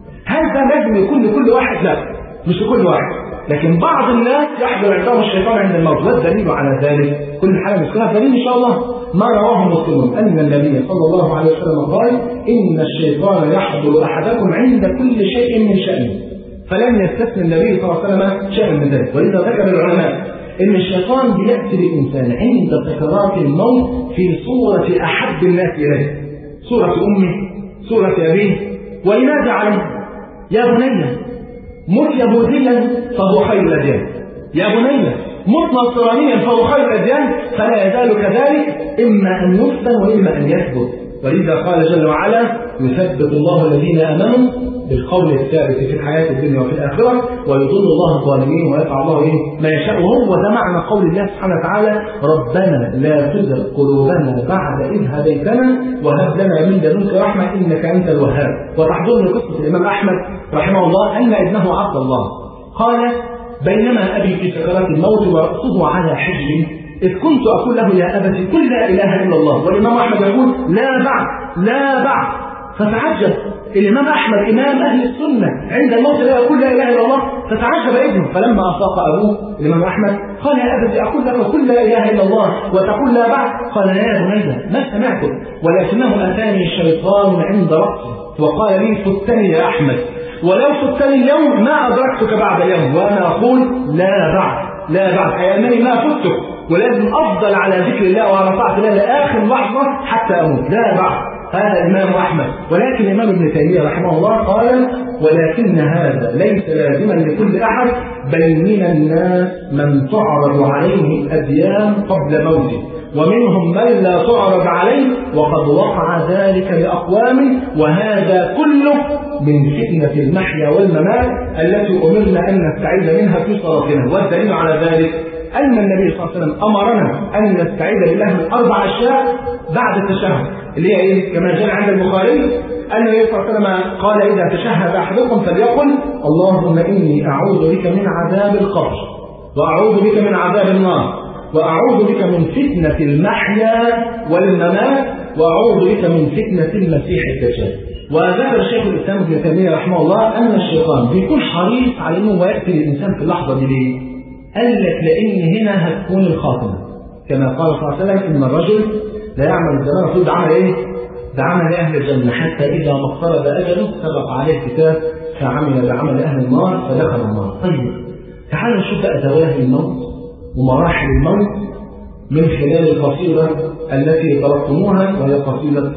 هذا لازم يكون لكل واحد لا مش لكل واحد لكن بعض الناس يحضر عندهم الشيطان عند الموت والدليل على ذلك كل حاجه نذكرها دليل ان شاء الله ما رواه مسلم ان النبي صلى الله عليه وسلم قال ان الشيطان يحضر احدكم عند كل شيء من شانه فلم يستثني النبي صلى الله عليه وسلم شيئا من ذلك ولذا ذكر العلماء ان الشيطان بياتي للانسان عند سكرات الموت في صوره احب الناس اليه صوره امه صوره ابيه ولماذا عليه يا بني مت يهوديا فهو خير الاديان يا بني مت نصرانيا فهو خير الاديان فلا يزال كذلك اما ان يفتن واما ان يثبت ولذا قال جل وعلا يثبت الله الذين امنوا بالقول الثابت في الحياة الدنيا وفي الآخرة ويضل الله الظالمين ويفعل الله إيه ما يشاء وهو ده معنى قول الله سبحانه وتعالى ربنا لا تزغ قلوبنا بعد إذ هديتنا وهب لنا من لدنك رحمة إنك أنت الوهاب وتحضرني قصة الإمام أحمد رحمه الله أن ابنه عبد الله قال بينما أبي في سكرات الموت ورأسه على حجر إذ كنت أقول له يا أبت قل لا إله إلا الله والإمام أحمد يقول لا بعد لا بعد فتعجب الإمام أحمد إمام أهل السنة عند الموت لا يقول لا إله إلا الله فتعجب ابنه فلما أفاق أبوه الإمام أحمد قال يا أبت أقول لك قل لا إله إلا الله وتقول لا بعد قال يا بني ما سمعته ولكنه أتاني الشيطان عند رأسي وقال لي فتني يا أحمد ولو فتني اليوم ما أدركتك بعد يوم وأنا أقول لا بعد لا بعد أي أنني ما فتك ولازم أفضل على ذكر الله وعلى طاعة الله لآخر لحظة حتى أموت لا بعد هذا الإمام أحمد ولكن الإمام ابن تيمية رحمه الله قال ولكن هذا ليس لازما لكل أحد بل من الناس من تعرض عليه الأديان قبل موته ومنهم من لا تعرض عليه وقد وقع ذلك لأقوام وهذا كله من فتنة المحيا والممات التي أمرنا أن نستعيذ منها في صلاتنا والدليل على ذلك أن النبي صلى الله عليه وسلم أمرنا أن نستعيذ بالله من أربع أشياء بعد التشهد اللي هي إيه؟ كما جاء عند البخاري أن النبي صلى الله عليه وسلم قال إذا تشهد أحدكم فليقل اللهم إني أعوذ بك من عذاب القبر وأعوذ بك من عذاب النار وأعوذ بك من فتنة المحيا والممات وأعوذ بك من فتنة المسيح الدجال وذكر شيخ الإسلام ابن تيمية رحمه الله أن الشيطان بيكون حريص على أنه يأتي للإنسان في اللحظة دي ليه؟ قال لك لأن هنا هتكون الخاتمة كما قال صلى الله عليه وسلم إن الرجل لا يعمل الزمان المفروض عمل إيه؟ ده عمل أهل الجنة حتى إذا ما اقترب أجله سبق عليه الكتاب فعمل بعمل أهل النار فدخل النار طيب تعالوا نشوف بقى زواهر الموت ومراحل الموت من خلال القصيدة التي طلبتموها وهي قصيدة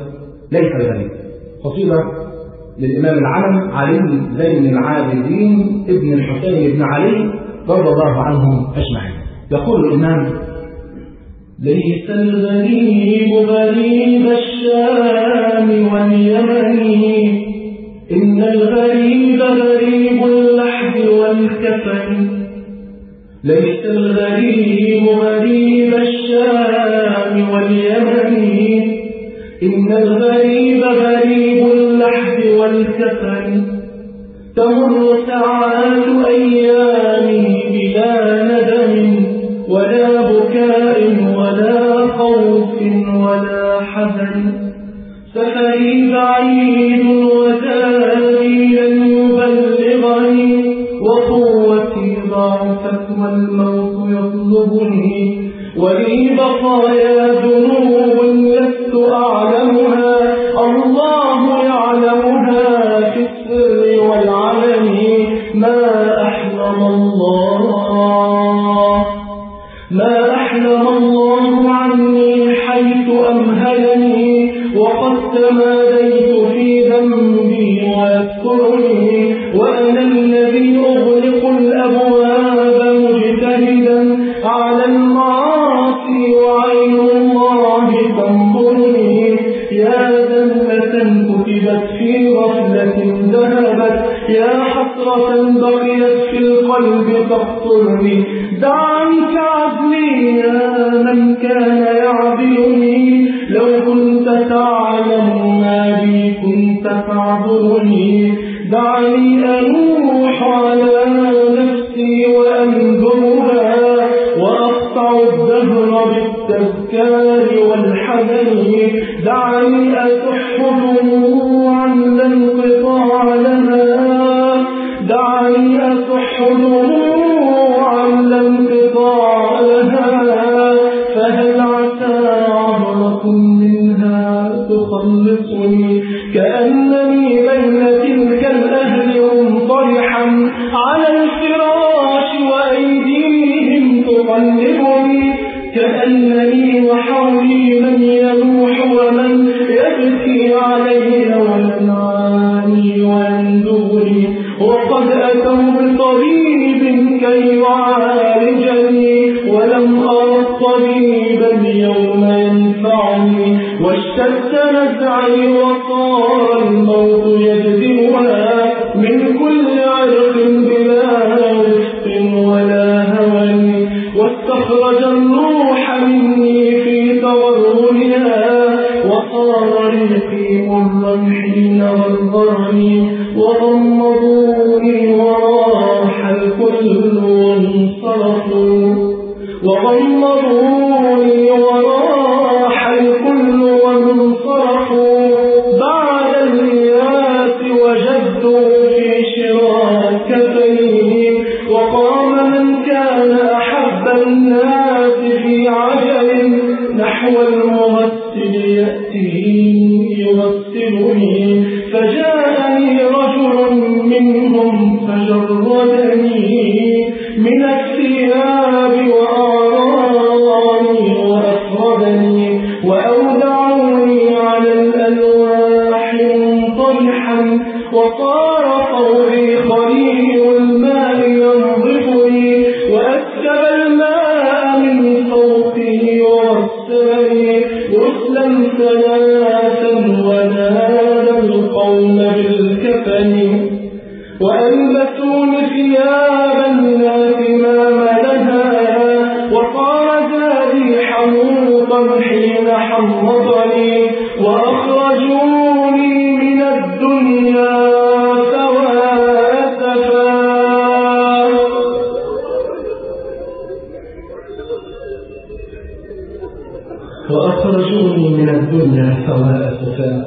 ليس بغريب قصيدة للإمام العلم علي زين العابدين ابن الحسين بن علي رضي الله عنهم أجمعين يقول الإمام ليس الغريب غريب الشام واليمن إن الغريب غريب اللحد والكفن ليس الغريب غريب الشام واليمن إن الغريب غريب اللحد والكفن تمر ساعات أيامه بلا ندم ولا بكاء ولا خوف ولا حزن سفري بعيد وزادي لن يبلغني وقوتي ضعفت والموت يطلبني ولي بقايا ذنوب لست أعلمها الله يعلمها في السر والعلن ما أحلم الله ما أحلم الله عني حيث أمهلني وقد تماديت في ذنبي ويذكرني وأنا الذي أغلق الأبواب مجتهدا على المعاصي وعين الله تنظرني يا ذلة كتبت في غفلة ذهبت يا حسرة بقيت في القلب تخطرني دع عنك عدلي يا من كان يعدلني لو كنت تعلم ما بي كنت تعذرني دعني أنوح على نفسي وأنذرها وأقطع الدهر بالتذكار والحزن دعني أتح دموعا لا انقطاع لها دعني أتح دموعا لا انقطاع لها فهل عسى عبرة منها تخلصني كأنني بين تلك الأهل منطرحا على الفراش وأيديهم تقلبني كأنني وحولي من يلوح ومن يبكي علي وينعاني ويندبني وقد أتوا بطبيب كي يعالجني ولم أر طبيبا يوم ينفعني واشتد نزعي وصار الموت يجذبها من كل عرق بلا رفق ولا هوى واستخرج الروح مني في تورمها وصار ريقي مرا حين غرني وغمضوني وراح الكل وانصرفوا وغمضوني وراح الكل وانصرفوا بعد الإياس وجدوا في شراك كفيه وقام من كان أحب الناس في عجل نحو المغسل يأتيني يغسلني فجاءني رجل منهم فجردني من الثياب وأعراني وأفردني وأودعوني على الألواح منطرحا وصار فوري خليل الماء ينظفني وأسكب الماء من فوقه وغسلني غسلا ثلاثا ونادى القوم بالكفن وألبسوني ثيابا لا كمام لها وصار زادي حموطا حين حمضني وأخرجوني من الدنيا سواء سفا وأخرجوني من الدنيا سواء سفا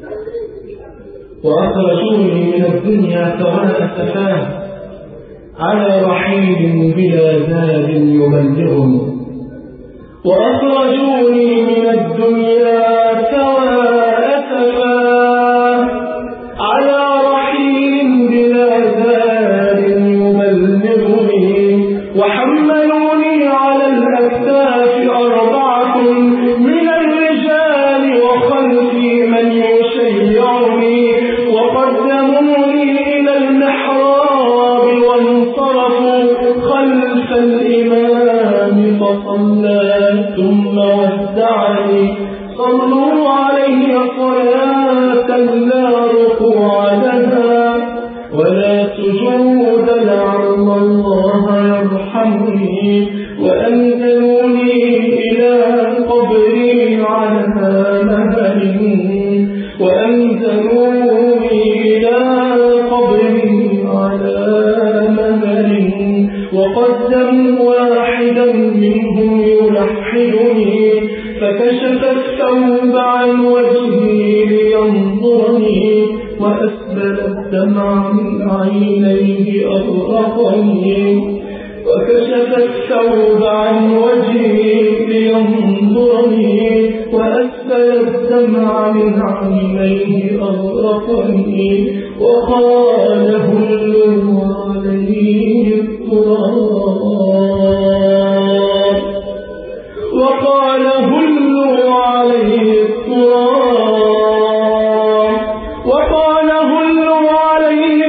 وأخرجوني من الدنيا سواء سفاه على رحيل بلا زاد يبلغني وأخرجوني من الدنيا سواء سفاه على رحيل بلا زاد يبلغني وحملوني على الأكتاف أربعة من الرجال وخلفي من وأن لا ركوع لها ولا سجود لعل الله يرحمني وأنزلوني إلى قبري على مهل وأنزلوني إلى قبري على مهل وقدموا واحدا منهم يلحدني فكشف الثوب عن وجهي لينظرني وأسبل الدمع من عينيه أغرقني وكشف الثوب عن وجهي لينظرني وأسبل الدمع من عينيه أغرقني وقال هلوا عليه التراب وقال هلوا عليه التراب وقال هلوا عليه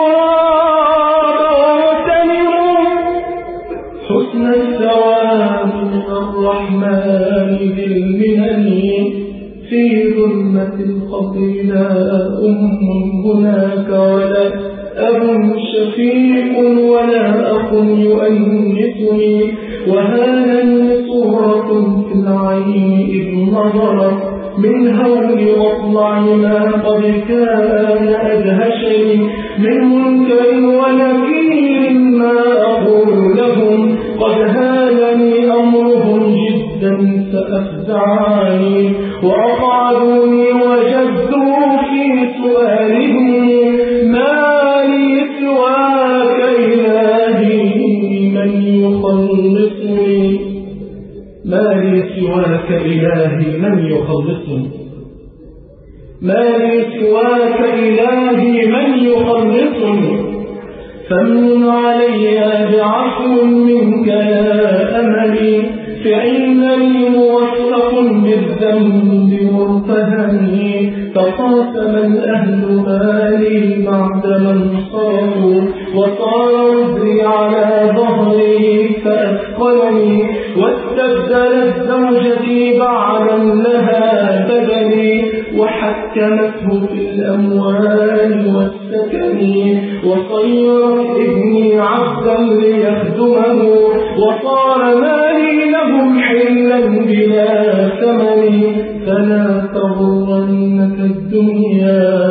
التراب واتمروا حسن الثواب من الرحمن ذي المنن في ظلمة القبر لا أم هناك ولا أب شفيق ولا أخ يؤنسني وهذا صورة في العين إذ نظرت من هول واطلع ما قد كان أدهشني من منكر ونكير ما أقول لهم قد هانني أمرهم جدا فأفزعني وأقعدوني وجدوا في سؤالهم ما لي سواك إلهي من يخلصني ما لي سواك إلهي من يخلصني ما لي سواك إلهي من يخلصني فمن علي بعفو منك يا أملي فإنني موثق بالذنب مرتهني فقاسم الأهل مالي بعد من صاروا وصار وزري على ظهري فأثقلني واستبدلت زوجتي بعدا لها بدني وحكمته في الأموال والسكن وصيرت ابني عبدا ليخدمه وصار مالي لهم حلا بلا ثمن فلا تغرنك الدنيا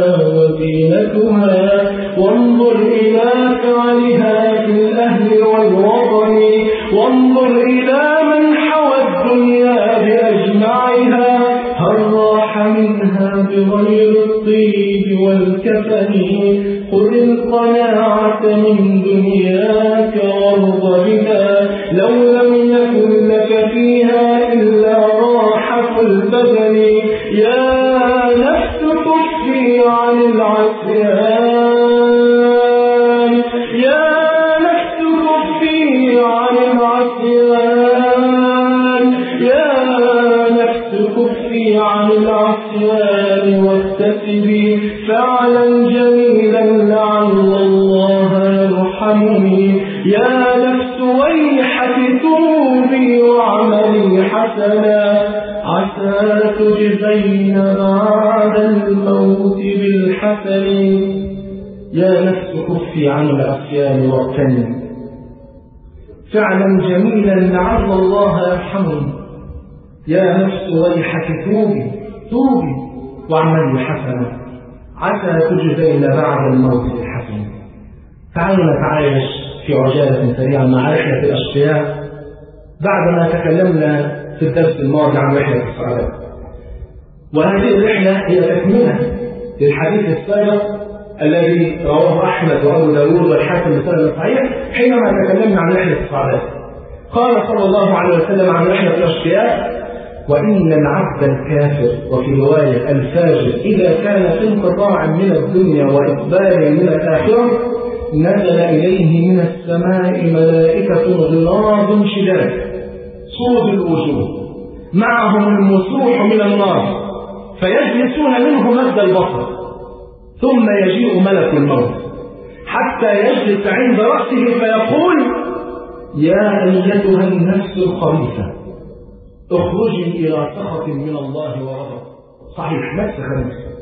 وزينتها وانظر إلى فعلها في الأهل والوطن وانظر إلى من حوى الدنيا بأجمعها هل راح منها بغير الطيب والكفن خذ القناعة من دنياك وارض بها لو لم يكن لك فيها إلا راحة البدن يا نفس كفي عن العصيان يا نفس كفي عن العصيان يا نفس كفي عن العصيان واكتسبي فعلا جميلا لعل الله يرحمني يا نفس ويحك توبي واعملي حسنا عسى تجزين بعد الموت بالحسن يا نفس كفي عن العصيان واغتني فعلا جميلا لعل الله يرحمني يا نفس ويحك توبي توبي واعملي حسنا عسى تجزين بعد الموت بالحسن تعالوا نتعايش في عجالة سريعة مع رحلة الأشقياء بعدما تكلمنا في الدرس الماضي عن رحلة السعادة وهذه الرحلة هي تكملة للحديث السابق الذي رواه أحمد وأبو داود والحاكم بسند صحيح حينما تكلمنا عن رحلة السعادة قال صلى الله عليه وسلم عن رحلة الأشقياء وإن العبد الكافر وفي رواية الفاجر إذا كان في انقطاع من الدنيا وإقبال من الآخرة نزل إليه من السماء ملائكة غلاظ شداد صوب الوجوه معهم المسوح من النار فيجلسون منه مد البصر ثم يجيء ملك الموت حتى يجلس عند رأسه فيقول يا أيتها النفس الخبيثة اخرجي إلى سخط من الله وغضب صحيح نفس خبيث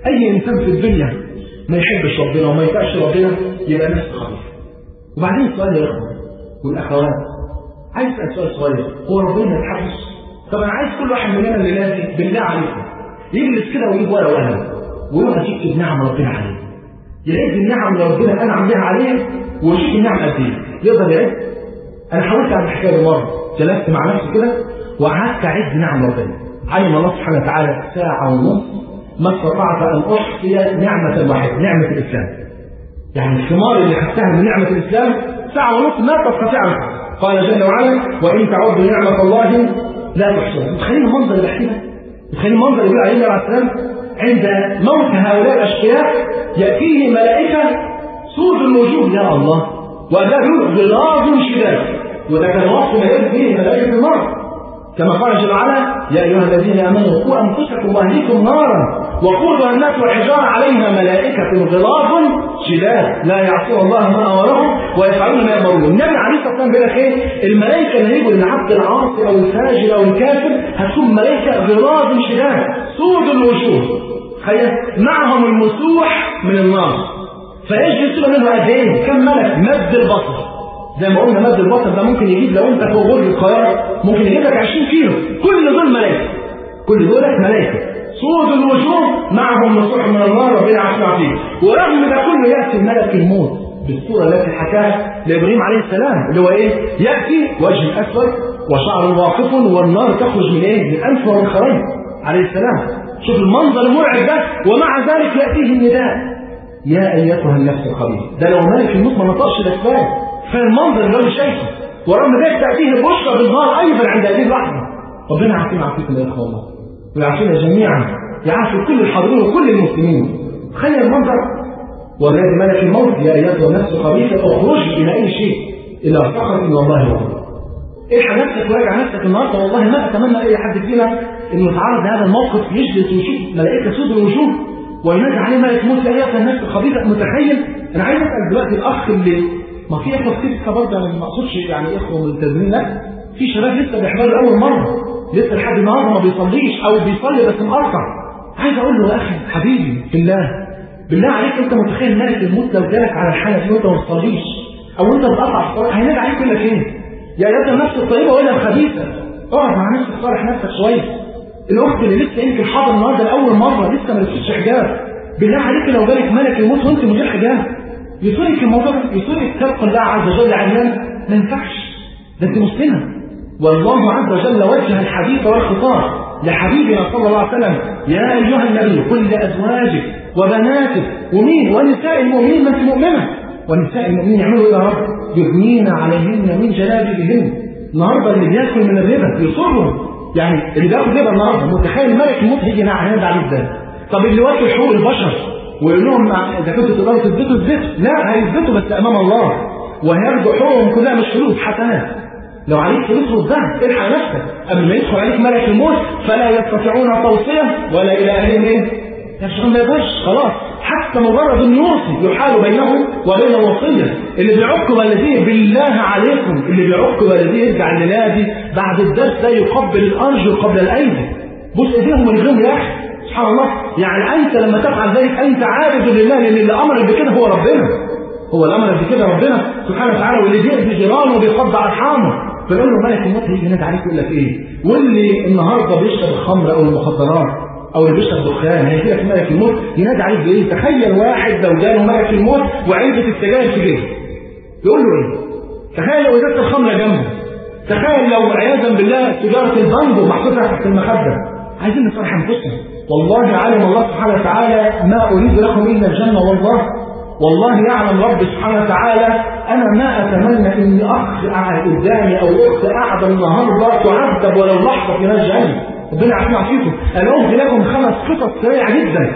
اي انسان في الدنيا ما يحبش ربنا وما يطيعش ربنا يبقى نفسه خبيث وبعدين السؤال يا اخوه والاخوات عايز اسال سؤال صغير هو ربنا ما يتحبش طب انا عايز كل واحد مننا اللي لازم بالله عليكم يجلس كده ويجيب ورقه وقلم ويقعد يكتب نعم ربنا عليه يعد النعم اللي ربنا انعم بها عليه ويشوف النعم قد ايه يقدر يعد انا حاولت اعمل الحكايه دي مره جلست مع نفسي كده وقعدت اعد نعم ربنا علم الله سبحانه وتعالى ساعه ونص ما استطعت ان احصي نعمه واحده نعمه الاسلام يعني الثمار اللي خدتها من نعمه الاسلام ساعه ونص ما تستطيع ان قال جل وعلا وان تعدوا نعمه الله لا تحصوها متخيلين المنظر اللي احكي متخيلين المنظر اللي بيقول عليه عليه السلام عند موت هؤلاء الاشقياء ياتيه ملائكه سود الوجوه يا الله وأداه غلاظ شداد وده كان وصف ما يرد به ملائكة النار كما قال جل وعلا يا أيها الذين آمنوا قوا أنفسكم وأهليكم نارا وقودها الناس والحجارة عليها ملائكة غلاظ شداد لا يعصون الله ما أمرهم ويفعلون ما يأمرون النبي عليه الصلاة والسلام بيقول لك إيه الملائكة اللي هيجوا للعبد العاصي أو الفاجر أو الكافر هتكون ملائكة غلاظ شداد سود الوجوه تخيل معهم المسوح من النار فايش يصير منه قد ايه؟ كم ملك مد البصر زي ما قلنا مد البصر ده ممكن يجيب لو انت فوق برج القاهره ممكن يجيب لك 20 كيلو كل دول ملائكه كل دول ملائكه صوت الوجوه معهم نصوح من النار ربنا يعافينا فيه ورغم ده كله ياتي ملك الموت بالصوره التي حكاها لابراهيم عليه السلام اللي هو ايه؟ ياتي وجه اسود وشعر واقف والنار تخرج من ايه؟ من انف ومن خرين عليه السلام شوف المنظر المرعب ده ومع ذلك ياتيه النداء يا ايتها النفس الخبيثه ده لو ملك الموت ما نطقش الاسباب فالمنظر اللي هو شايفه ورغم ذلك تاتيه البشرى بالنار ايضا عند هذه اللحظه ربنا يعافينا ويعافيكم يا اخوه الله ويعافينا جميعا يعافي كل الحاضرين وكل المسلمين تخيل المنظر ونادي ملك الموت يا ايتها النفس الخبيثه اخرجي الى اي شيء الا فقط ان الله غفور الحق نفسك وراجع نفسك النهارده والله ما اتمنى اي حد فينا انه يتعرض لهذا الموقف يجلس ويشوف ملائكه سود الوجوه وينادي عليه ملك موت يا ايتها النفس الخبيثه متخيل انا عايز اسال دلوقتي الاخ اللي ما في اخوه كتير لسه برضه انا ما اقصدش يعني اخوه ملتزمين لا في شباب لسه بيحضروا لاول مره لسه لحد النهارده ما بيصليش او بيصلي بس مقطع عايز اقول له يا اخي حبيبي بالله بالله عليك انت متخيل ملك الموت لو جالك على الحاله دي وانت ما بتصليش او انت بتقطع الصلاه هينادي عليك يقول لك ايه؟ يا ايتها النفس الطيبه ولا الخبيثه اقعد مع نفسك صالح نفسك شويه الاخت اللي لسه يمكن حاضر النهارده لاول مره لسه ما لبستش حجاب بالله عليك لو جالك ملك الموت وانت من غير حجاب يصيرك الموضوع يصيرك تلقى الله عز وجل عريان ما ينفعش ده انت مسلمه والله عز وجل وجه الحديث والخطاب لحبيبنا صلى الله عليه وسلم يا ايها النبي قل لازواجك وبناتك ومين ونساء المؤمنين ما انت مؤمنه ونساء المؤمنين يعملوا يا رب يبنين عليهن من جلابيبهن النهارده اللي بياكل من الربا يصرهم يعني اللي بياكل ربا النهارده متخيل ملك الموت هيجي هينادي عليه ازاي طب اللي واكل حقوق البشر ويقول لهم اذا كنتوا تقدروا تثبتوا اثبتوا لا هيثبتوا بس امام الله وهياخدوا حقوقهم كلها مش فلوس حسنات لو عليك فلوس ردها الحق نفسك قبل ما يدخل عليك ملك الموت فلا يستطيعون توصيه ولا الى اهلهم ايه؟ يرجعون ما يبقاش خلاص حتى مجرد ان يوصي يحال بينهم وبين الوصيه اللي بيعق والديه بالله عليكم اللي بيعق والديه يرجع لنادي بعد الدرس ده يقبل الارجل قبل الايدي بص ايديهم ورجلهم يا اخي سبحان الله يعني انت لما تفعل ذلك انت عابد لله لان اللي امرك بكده هو ربنا هو اللي امرك بكده ربنا سبحانه وتعالى واللي بيأذي جيرانه وبيقضي ارحامه فيقول له ملك الموت هيجي ينادي عليك يقول لك ايه واللي النهارده بيشرب الخمر او المخدرات او اللي بيشرب دخان هيجي لك ملك الموت ينادي عليك بايه تخيل واحد لو جاله ملك الموت وعلبه السجاير في جيبه يقول له ايه تخيل لو ازازه الخمره جنبه تخيل لو عياذا بالله تجاره البانجو محطوطه تحت المخده عايزين نصالح انفسنا والله علم الله سبحانه وتعالى ما اريد لكم الا الجنه والله والله يعلم رب سبحانه وتعالى انا ما اتمنى ان اخ قاعد قدامي او اخت قاعده النهارده تعذب ولو لحظه في نار جهنم ربنا يعافينا فيكم انا قلت لكم خمس قصص سريعه جدا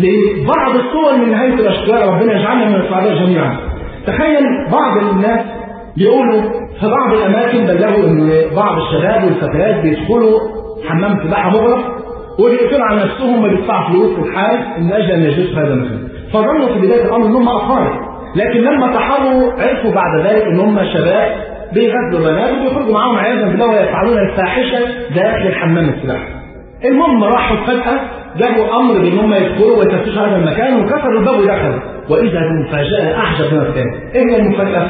لبعض الصور من نهايه الاشقياء ربنا يجعلنا من السعداء جميعا تخيل بعض الناس يقولوا في بعض الاماكن بلغوا ان بعض الشباب والفتيات بيدخلوا حمام سباحه مغلق وبيقفلوا على نفسهم ما بيدفعوا فلوس في الحال من اجل ان يجلسوا في هذا المكان فظنوا في بدايه الامر ان هم اقارب لكن لما تحروا عرفوا بعد ذلك ان هم شباب بيغذوا بنات وبيخرجوا معاهم عياذا بالله ويفعلون الفاحشه داخل الحمام السباحه. المهم راحوا فجاه جابوا امر بان هم يدخلوا ويفتشوا هذا المكان وكسروا الباب ودخلوا واذا بمفاجاه اعجب من الثاني ايه هي المفاجاه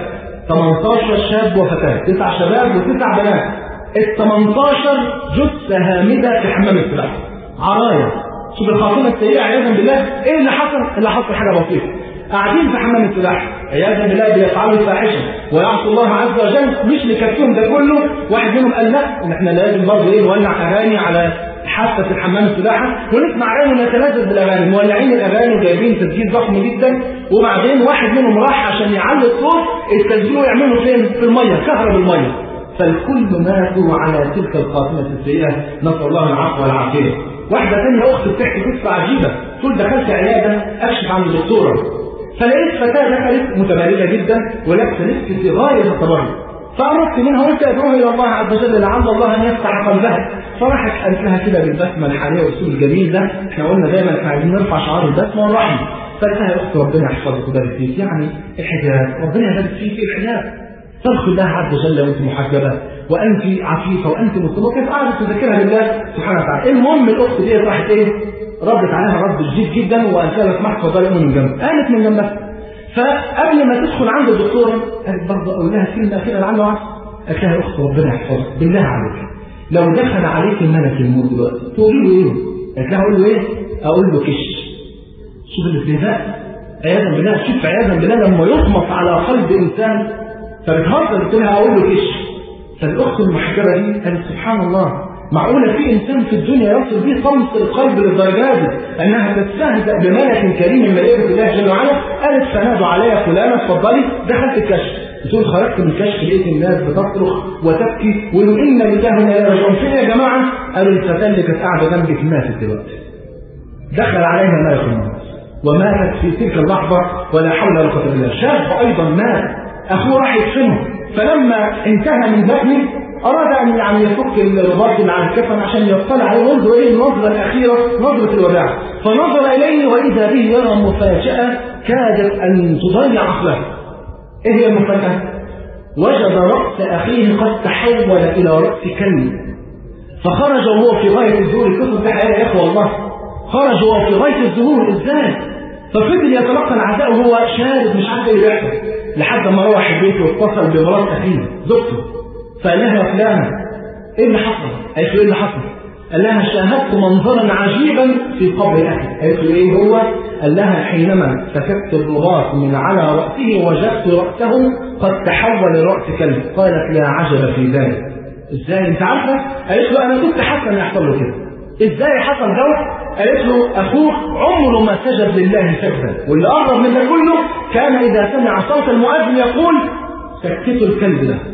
18 شاب وفتاه تسع شباب وتسع بنات ال 18 جثه هامده في حمام السباحه عرايا شوف الخاتمه السيئه عياذا بالله ايه اللي حصل؟ اللي حصل حاجه بسيطه قاعدين في حمام السباحه عياذا بالله بيفعلوا الفاحشه ويعصوا الله عز وجل مش مكفيهم ده كله واحد منهم قال لا احنا لازم برضه ايه نولع اغاني على حافه الحمام السباحه ونسمع اغاني ونتلذذ بالاغاني مولعين الاغاني وجايبين تسجيل ضخم جدا وبعدين واحد منهم راح عشان يعلي الصوت التسجيل ويعمله فين؟ في الميه كهرب الميه فالكل ماتوا على تلك الخاتمه السيئه نسال الله العفو والعافيه واحده ثانيه اخت بتحكي قصه عجيبه تقول دخلت عياده اكشف عن الدكتوره فلقيت فتاه دخلت متبرجه جدا ولابسه لبس في غايه التبرج فأردت منها قلت أدعوها إلى الله عز وجل لعل الله أن يفتح قلبها فراحت قالت لها كده بالبسمة الحالية والأسلوب الجميل ده احنا قلنا دايما احنا عايزين نرفع شعار البسمة والرحمة فقالت لها يا أخت ربنا يحفظك ويبارك فيك يعني الحجاب ربنا يبارك فيك في الحجاب ترخي الله عز وجل وانت محجبه وانت عفيفه وانت مسلمه وكيف قاعده تذكرها بالله سبحانه وتعالى المهم الاخت دي راحت ايه ردت عليها رد شديد جدا وقالت لها اسمح اتفضلي قومي من جنبك قامت من جنبها فقبل ما تدخل عند الدكتوره قالت برضه اقول لها كلمه اخيره لعله عسى قالت لها يا اخت ربنا يحفظك بالله عليك لو دخل عليك ملك الموت دلوقتي تقولي له ايه؟ قالت لها اقول له ايه؟ اقول له كش شوف الاستهزاء عياذا بالله شوف عياذا بالله لما يطمس على قلب انسان فبتهزر قلت لها اقول له كش فالاخت المحجبه دي قالت سبحان الله معقوله في انسان في الدنيا يصل به طمس القلب للدرجه دي انها تستهزأ بملك كريم من ملائكه الله جل وعلا قالت فنادوا عليا فلانه اتفضلي دخلت الكشف بتقول خرجت من الكشف لقيت الناس بتصرخ وتبكي ويقول ان لله وانا اليه راجعون فين يا جماعه؟ قالوا الفتاه اللي كانت قاعده جنبك ماتت دلوقتي دخل عليها ملك الموت وماتت في تلك اللحظه ولا حول ولا قوه الا بالله شاب ايضا مات اخوه راح يدفنه فلما انتهى من دفنه اراد ان يعني يفك الرباط اللي على الكفن عشان يطلع عليه وينظر اليه النظره الاخيره نظره الوداع فنظر اليه واذا به يرى مفاجاه كادت ان تضيع عقله ايه هي المفاجاه؟ وجد راس اخيه قد تحول الى راس كلب فخرج وهو في غايه الظهور القصه ده يا اخوه والله خرج وهو في غايه الظهور ازاي؟ ففضل يتلقى العزاء وهو شارد مش عارف ايه اللي بيحصل لحد ما روح البيت واتصل بمرات اخيه زوجته فقال لها يا فلانه ايه اللي حصل؟ قالت له ايه اللي حصل؟ قال لها شاهدت منظرا عجيبا في قبر اخي قالت له ايه هو؟ قال لها حينما فككت الرباط من على راسه وجدت راسه قد تحول لراس كلب قالت لا عجب في ذلك ازاي انت عارفه؟ قالت له انا كنت حاسه ان يحصل له كده ازاي حصل دوت؟ قالت له اخوك عمره ما سجد لله سجدا واللي اقرب من ده كله كان اذا سمع صوت المؤذن يقول سكتوا الكلب ده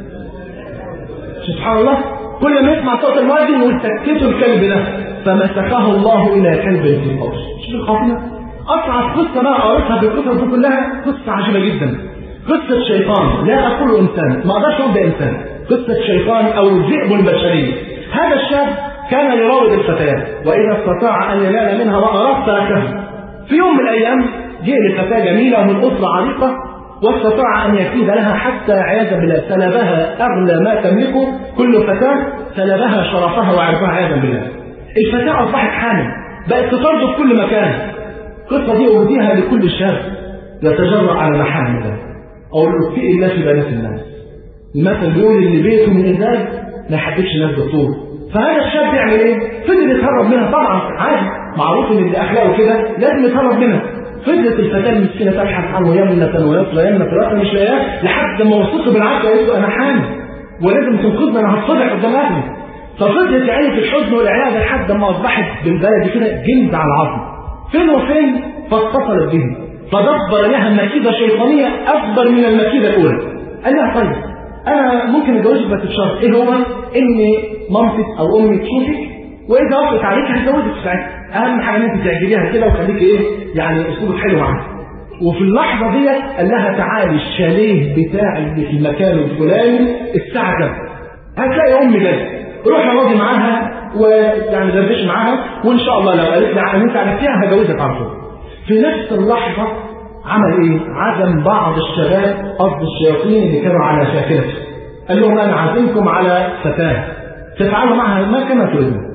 سبحان الله كل ما يسمع صوت المؤذن يقول سكتوا الكلب ده فمسكه الله الى كلب في القبر شوف الخاتمه اصعب قصه بقى قريتها في القصص دي كلها قصه عجيبه جدا قصه شيطان لا اقول انسان ما اقدرش اقول ده انسان قصه شيطان او الذئب البشري هذا الشاب كان يراود الفتيات واذا استطاع ان ينال منها ما اراد تركها في يوم من الايام جاء لفتاه جميله من اسره عريقه واستطاع ان يكيد لها حتى عياذا بالله سلبها اغلى ما تملكه كل فتاه سلبها شرفها وعرفها عياذا بالله. الفتاه اصبحت حامل بقت تطرد في كل مكان. القصه دي اهديها لكل شاب يتجرأ على محامل ده او اتقي الله في بنات الناس. المثل بيقول اللي بيته من ازاز ما يحبكش الناس بالطول. فهذا الشاب يعمل ايه؟ فضل يتهرب منها طبعا عادي معروف ان اللي اخلاقه كده لازم يتهرب منها فضلت الفتاة المسكينة تبحث عنه يمنة ويسرى يمنة ويسرى مش لاقياه لحد ما وصلت بالعافية قالت له أنا حامل ولازم تنقذني أنا هتصدع قدام أهلي ففضلت يا عيني في الحزن والعياذة لحد ما أصبحت بالبلد كده جلد على العظم فين وفين فاتصلت به فدبر لها مكيدة شيطانية أكبر من المكيدة الأولى قال لها طيب أنا ممكن أتجوزك بس بشرط إيه هو؟ إن مامتك أو أمي تشوفك واذا وافقت عليك هتزوجك ساعتها اهم حاجه ان انت تعجبيها كده وخليكي ايه يعني اسلوبك حلو معاها وفي اللحظه ديت قال لها تعالي الشاليه بتاعي اللي في المكان الفلاني الساعه كذا هتلاقي امي جايه روحي راضي معاها ويعني دردش معاها وان شاء الله لو قالت لي ان انت عرفتيها هجوزك على طول في نفس اللحظه عمل ايه؟ عزم بعض الشباب قصد الشياطين اللي كانوا على شاكلته قال لهم انا عازمكم على فتاه تفعلوا معها ما كما تريدون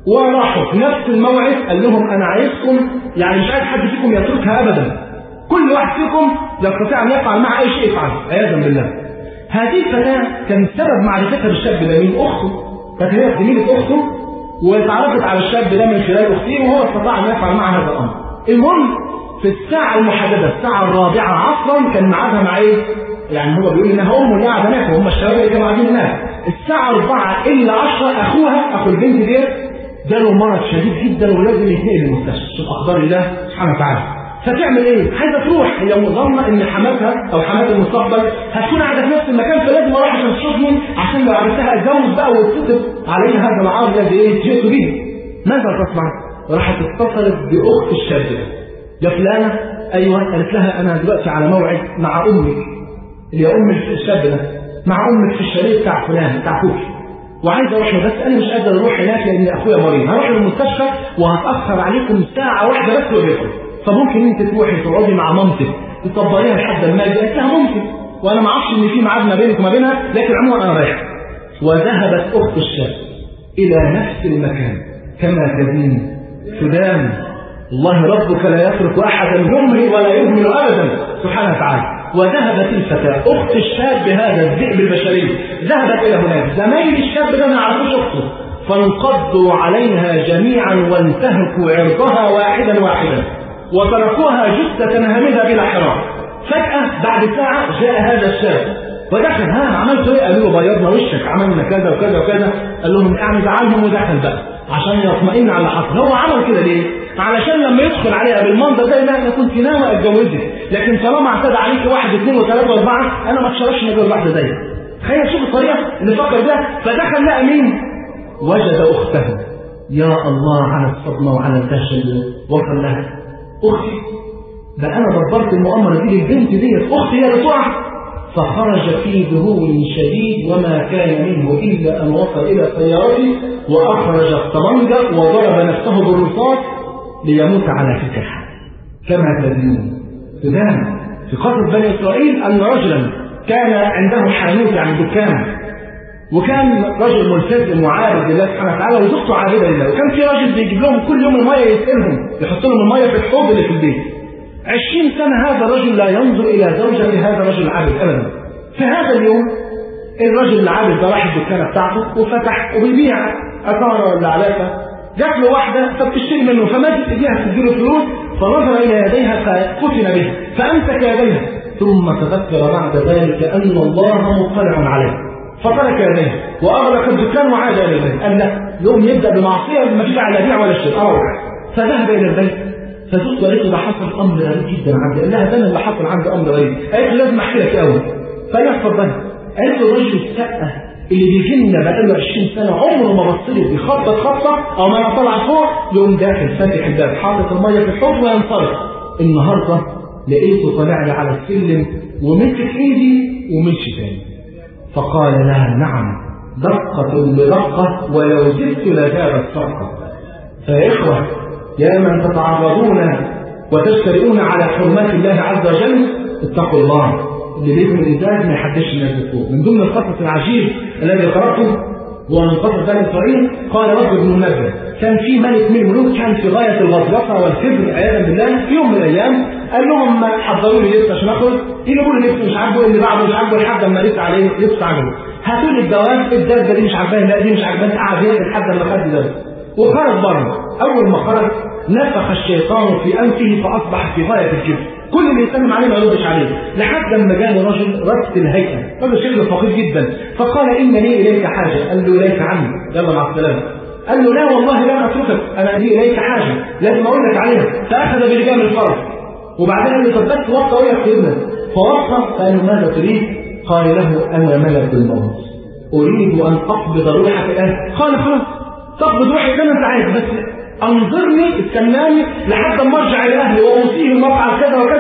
وراحوا في نفس الموعد قال لهم انا عايزكم يعني مش عايز حد فيكم يتركها ابدا كل واحد فيكم يستطيع ان يفعل معها اي شيء يفعل عياذا بالله هذه الفتاه كان سبب معرفتها بالشاب ده مين اخته كانت هي زميله اخته واتعرفت على الشاب ده من خلال اخته وهو استطاع ان يفعل معها هذا الامر المهم في الساعة المحددة الساعة الرابعة عصرا كان ميعادها مع ايه؟ يعني هو بيقول انها ام اللي قاعده هناك وهم الشباب اللي كانوا قاعدين هناك الساعة 4 الا 10 اخوها اخو البنت ديت جاله مرض شديد جدا ولازم يتنقل للمستشفى شوف اقدار الله سبحانه وتعالى فتعمل ايه؟ عايزه تروح هي ظنه ان حماتها او حمات المستقبل هتكون قاعده في نفس المكان فلازم اروح عشان تشوفني عشان لو عرفتها اتجوز بقى وتكتب عليها هذا العار الذي ايه جئت به ماذا تصنع؟ راحت اتصلت باخت الشاب ده يا فلانة أيوة قالت لها أنا دلوقتي على موعد مع أمك اللي هي أم الشاب ده مع أمك في الشاليه بتاع فلان بتاع كوكي وعايز أروح بس أنا مش قادر أروح هناك لأن أخويا مريض هروح للمستشفى وهتأخر عليكم ساعة واحدة بس وبيخلص فممكن أنت تروحي تقعدي مع مامتك تطبقيها لحد ما أجي قالت لها ممكن وأنا ما أعرفش إن في ميعاد ما بينك وما بينها لكن عموما أنا رايح وذهبت أخت الشاب إلى نفس المكان كما تدين سودان الله ربك لا يترك احدا يهمل ولا يهمل ابدا سبحانه وتعالى وذهبت الفتاه اخت الشاب هذا الذئب البشري ذهبت الى هناك زمايل الشاب ده ما يعرفوش اخته فانقضوا عليها جميعا وانتهكوا عرضها واحدا واحدا وتركوها جثة هامدة بلا حراك فجأة بعد ساعة جاء هذا الشاب ودخل ها عملت ايه؟ قالوا له بيضنا وشك عملنا كذا وكذا وكذا قال لهم يعني زعلهم ودخل بقى عشان يطمئن على اللي حصل هو عمل كده ليه؟ علشان لما يدخل عليها بالمنظر ده لا انا كنت ناوي اتجوزك لكن طالما اعتدى عليك واحد اثنين وثلاثه واربعه انا ما اتشرفش ان اجوز واحده زيك تخيل شوف الطريقه اللي فكر بيها فدخل لقى مين؟ وجد اخته يا الله على الصدمه وعلى الدهشه اللي وصل لها اختي ده انا دبرت المؤامره دي للبنت ديت اختي هي اللي تقع فخرج في ذهول شديد وما كان منه الا ان وصل الى سيارته واخرج الطبنجه وضرب نفسه بالرصاص ليموت على فكرها كما تدين سودان في قصة بني إسرائيل أن رجلا كان عنده حانوت يعني دكان وكان رجل ملتزم وعابد لله سبحانه وتعالى وزوجته عابده لله وكان في راجل بيجيب لهم كل يوم الميه يسقلهم يحط لهم الميه في الحوض اللي في البيت عشرين سنة هذا الرجل لا ينظر إلى زوجة هذا الرجل العابد أبدا في هذا اليوم الرجل العابد ده راح الدكانة بتاعته وفتح وبيبيع أثار ولا علاقة جات له واحدة فبتشتري منه فمدت ايديها تديله فلوس فنظر الى يديها ففتن به فامسك يديها ثم تذكر بعد ذلك ان الله مطلع عليه فترك يديه واغلق الدكان وعاد الى البيت قال لا يوم يبدا بمعصيه ما فيش على بيع ولا شيء اروح فذهب الى البيت فزوجته قالت له ده حصل امر غريب جدا عندي قال لها ده اللي حصل عندي امر غريب قالت له لازم احكي لك قوي فقال لها اتفضلي قالت له الرجل السقه اللي بيجينا بقاله 20 سنه عمره ما بص لي بيخبط خبطه او ما طلع فوق يقوم داخل فاتح الباب حاطط الميه في الحوض وينصرف النهارده لقيته طالع لي على السلم ومسك ايدي ومشي تاني فقال لها نعم دقة لدقة ولو زدت لزاد السرقة فيا إخوة يا من تتعرضون وتجترئون على حرمات الله عز وجل اتقوا الله اللي بيته الإنسان ما يحدش الناس فوق من ضمن القصص العجيب الذي قرأته هو من قصص بني إسرائيل قال رب بن منبه كان في ملك من الملوك كان في غاية الغطرسة والكبر عياذا بالله في يوم من الأيام قال لهم ما حضروا لي لبس عشان اخرج يجيبوا لي لبس مش عاجبه اللي بعده مش عاجبه لحد ما لبس عليه لبس عجبه هاتوا لي الجواب الدرجه دي مش عاجباني لا دي مش عاجباني قعد يقعد لحد ما خد ده وخرج بره اول ما خرج نفخ الشيطان في انفه فاصبح في غايه الكبر كل اللي يسلم عليه ما يردش عليه لحد لما جاء رجل ربط الهيئه رجل شكله فقير جدا فقال ان لي اليك حاجه قال له اليك عني يلا مع السلامه قال له لا والله لن اتركك انا لي اليك حاجه لازم اقول لك عليها فاخذ بلجام الفرس وبعدين قال له طب بس وطى ويا سيدنا فوطى قال له ماذا تريد؟ قال له انا ملك الموت اريد ان اقبض روحك الان قال خلاص تقبض روحي كما انت عايز بس انظرني استناني لحد ما ارجع الى اهلي واوصيهم افعل كذا وكذا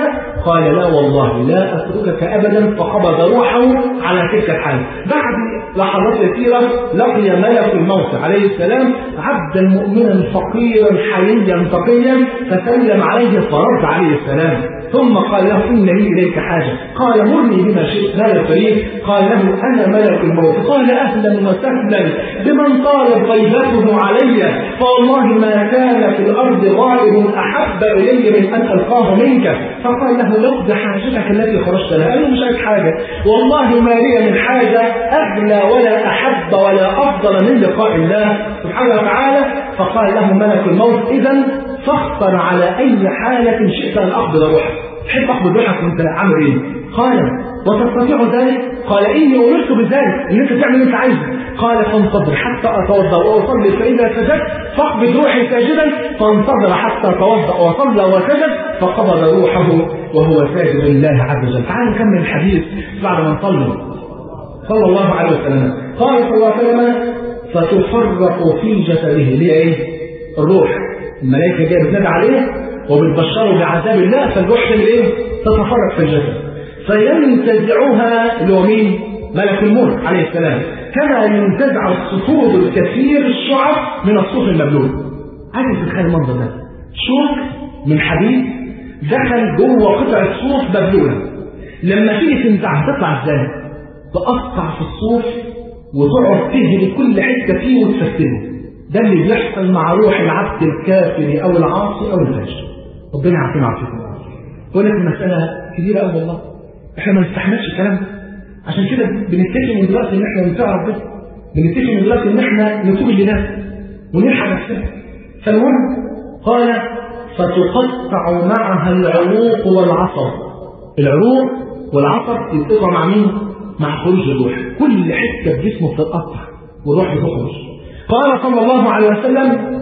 قال لا والله لا أتركك أبدا فقبض روحه على تلك الحال بعد لحظات يسيرة لقي ملك الموت عليه السلام عبدا مؤمنا فقيرا حييا تقيا فسلم عليه فرد عليه السلام ثم قال له إن لي إليك حاجة قال مرني بما شئت لا يطريق قال له أنا ملك الموت قال أهلا وسهلا بمن طالت غيبته علي فوالله ما كان في الأرض غائب أحب إلي من أن ألقاه منك فقال له لقد حاجتك التي خرجت لها قال له مش عايز حاجة والله ما لي من حاجة أغلى ولا أحب ولا أفضل من لقاء الله سبحانه وتعالى فقال له ملك الموت إذا فاختر على أي حالة شئت أن أقبض روحك تحب أقبض روحك وأنت عامل إيه؟ قال وتستطيع ذلك؟ قال إني أمرت بذلك إن أنت تعمل اللي أنت عايزه قال فانتظر حتى أتوضأ وأصلي فإذا سجدت فاقبض روحي ساجدا فانتظر حتى توضأ وصلى وسجد فقبض روحه وهو ساجد لله عز وجل تعالوا نكمل الحديث بعد ما نصلي صلى الله عليه وسلم قال صلى الله عليه وسلم فتفرق في جسده اللي هي ايه؟ الروح الملائكه جايه بتنادي عليه وبتبشره بعذاب الله فالروح تعمل ايه؟ تتفرق في الجسد فينتزعها اللي هو مين؟ ملك الموت عليه السلام كما ينتزع الصفور الكثير الشعب من الصوف المبلول عايز تتخيل المنظر ده شوك من حديد دخل جوه قطعه صوف مبلوله لما تيجي تنزعها تطلع ازاي؟ تقطع في الصوف وتقعد تهري كل حته فيه وتفتله ده اللي بيحصل مع روح العبد الكافر او العاصي او الفاجر ربنا يعافينا ويعافيكم بقول لك المساله كبيره قوي والله احنا ما نستحملش الكلام ده عشان كده بنتفق من دلوقتي ان احنا نطيع ربنا بنتفق من دلوقتي ان احنا نتوب لله ونلحق نفسنا فالمهم قال فتقطع معها العروق والعصب العروق والعصب يتقطع مع مين؟ مع خروج الروح كل حته في جسمه بتتقطع والروح بتخرج قال صلى الله عليه وسلم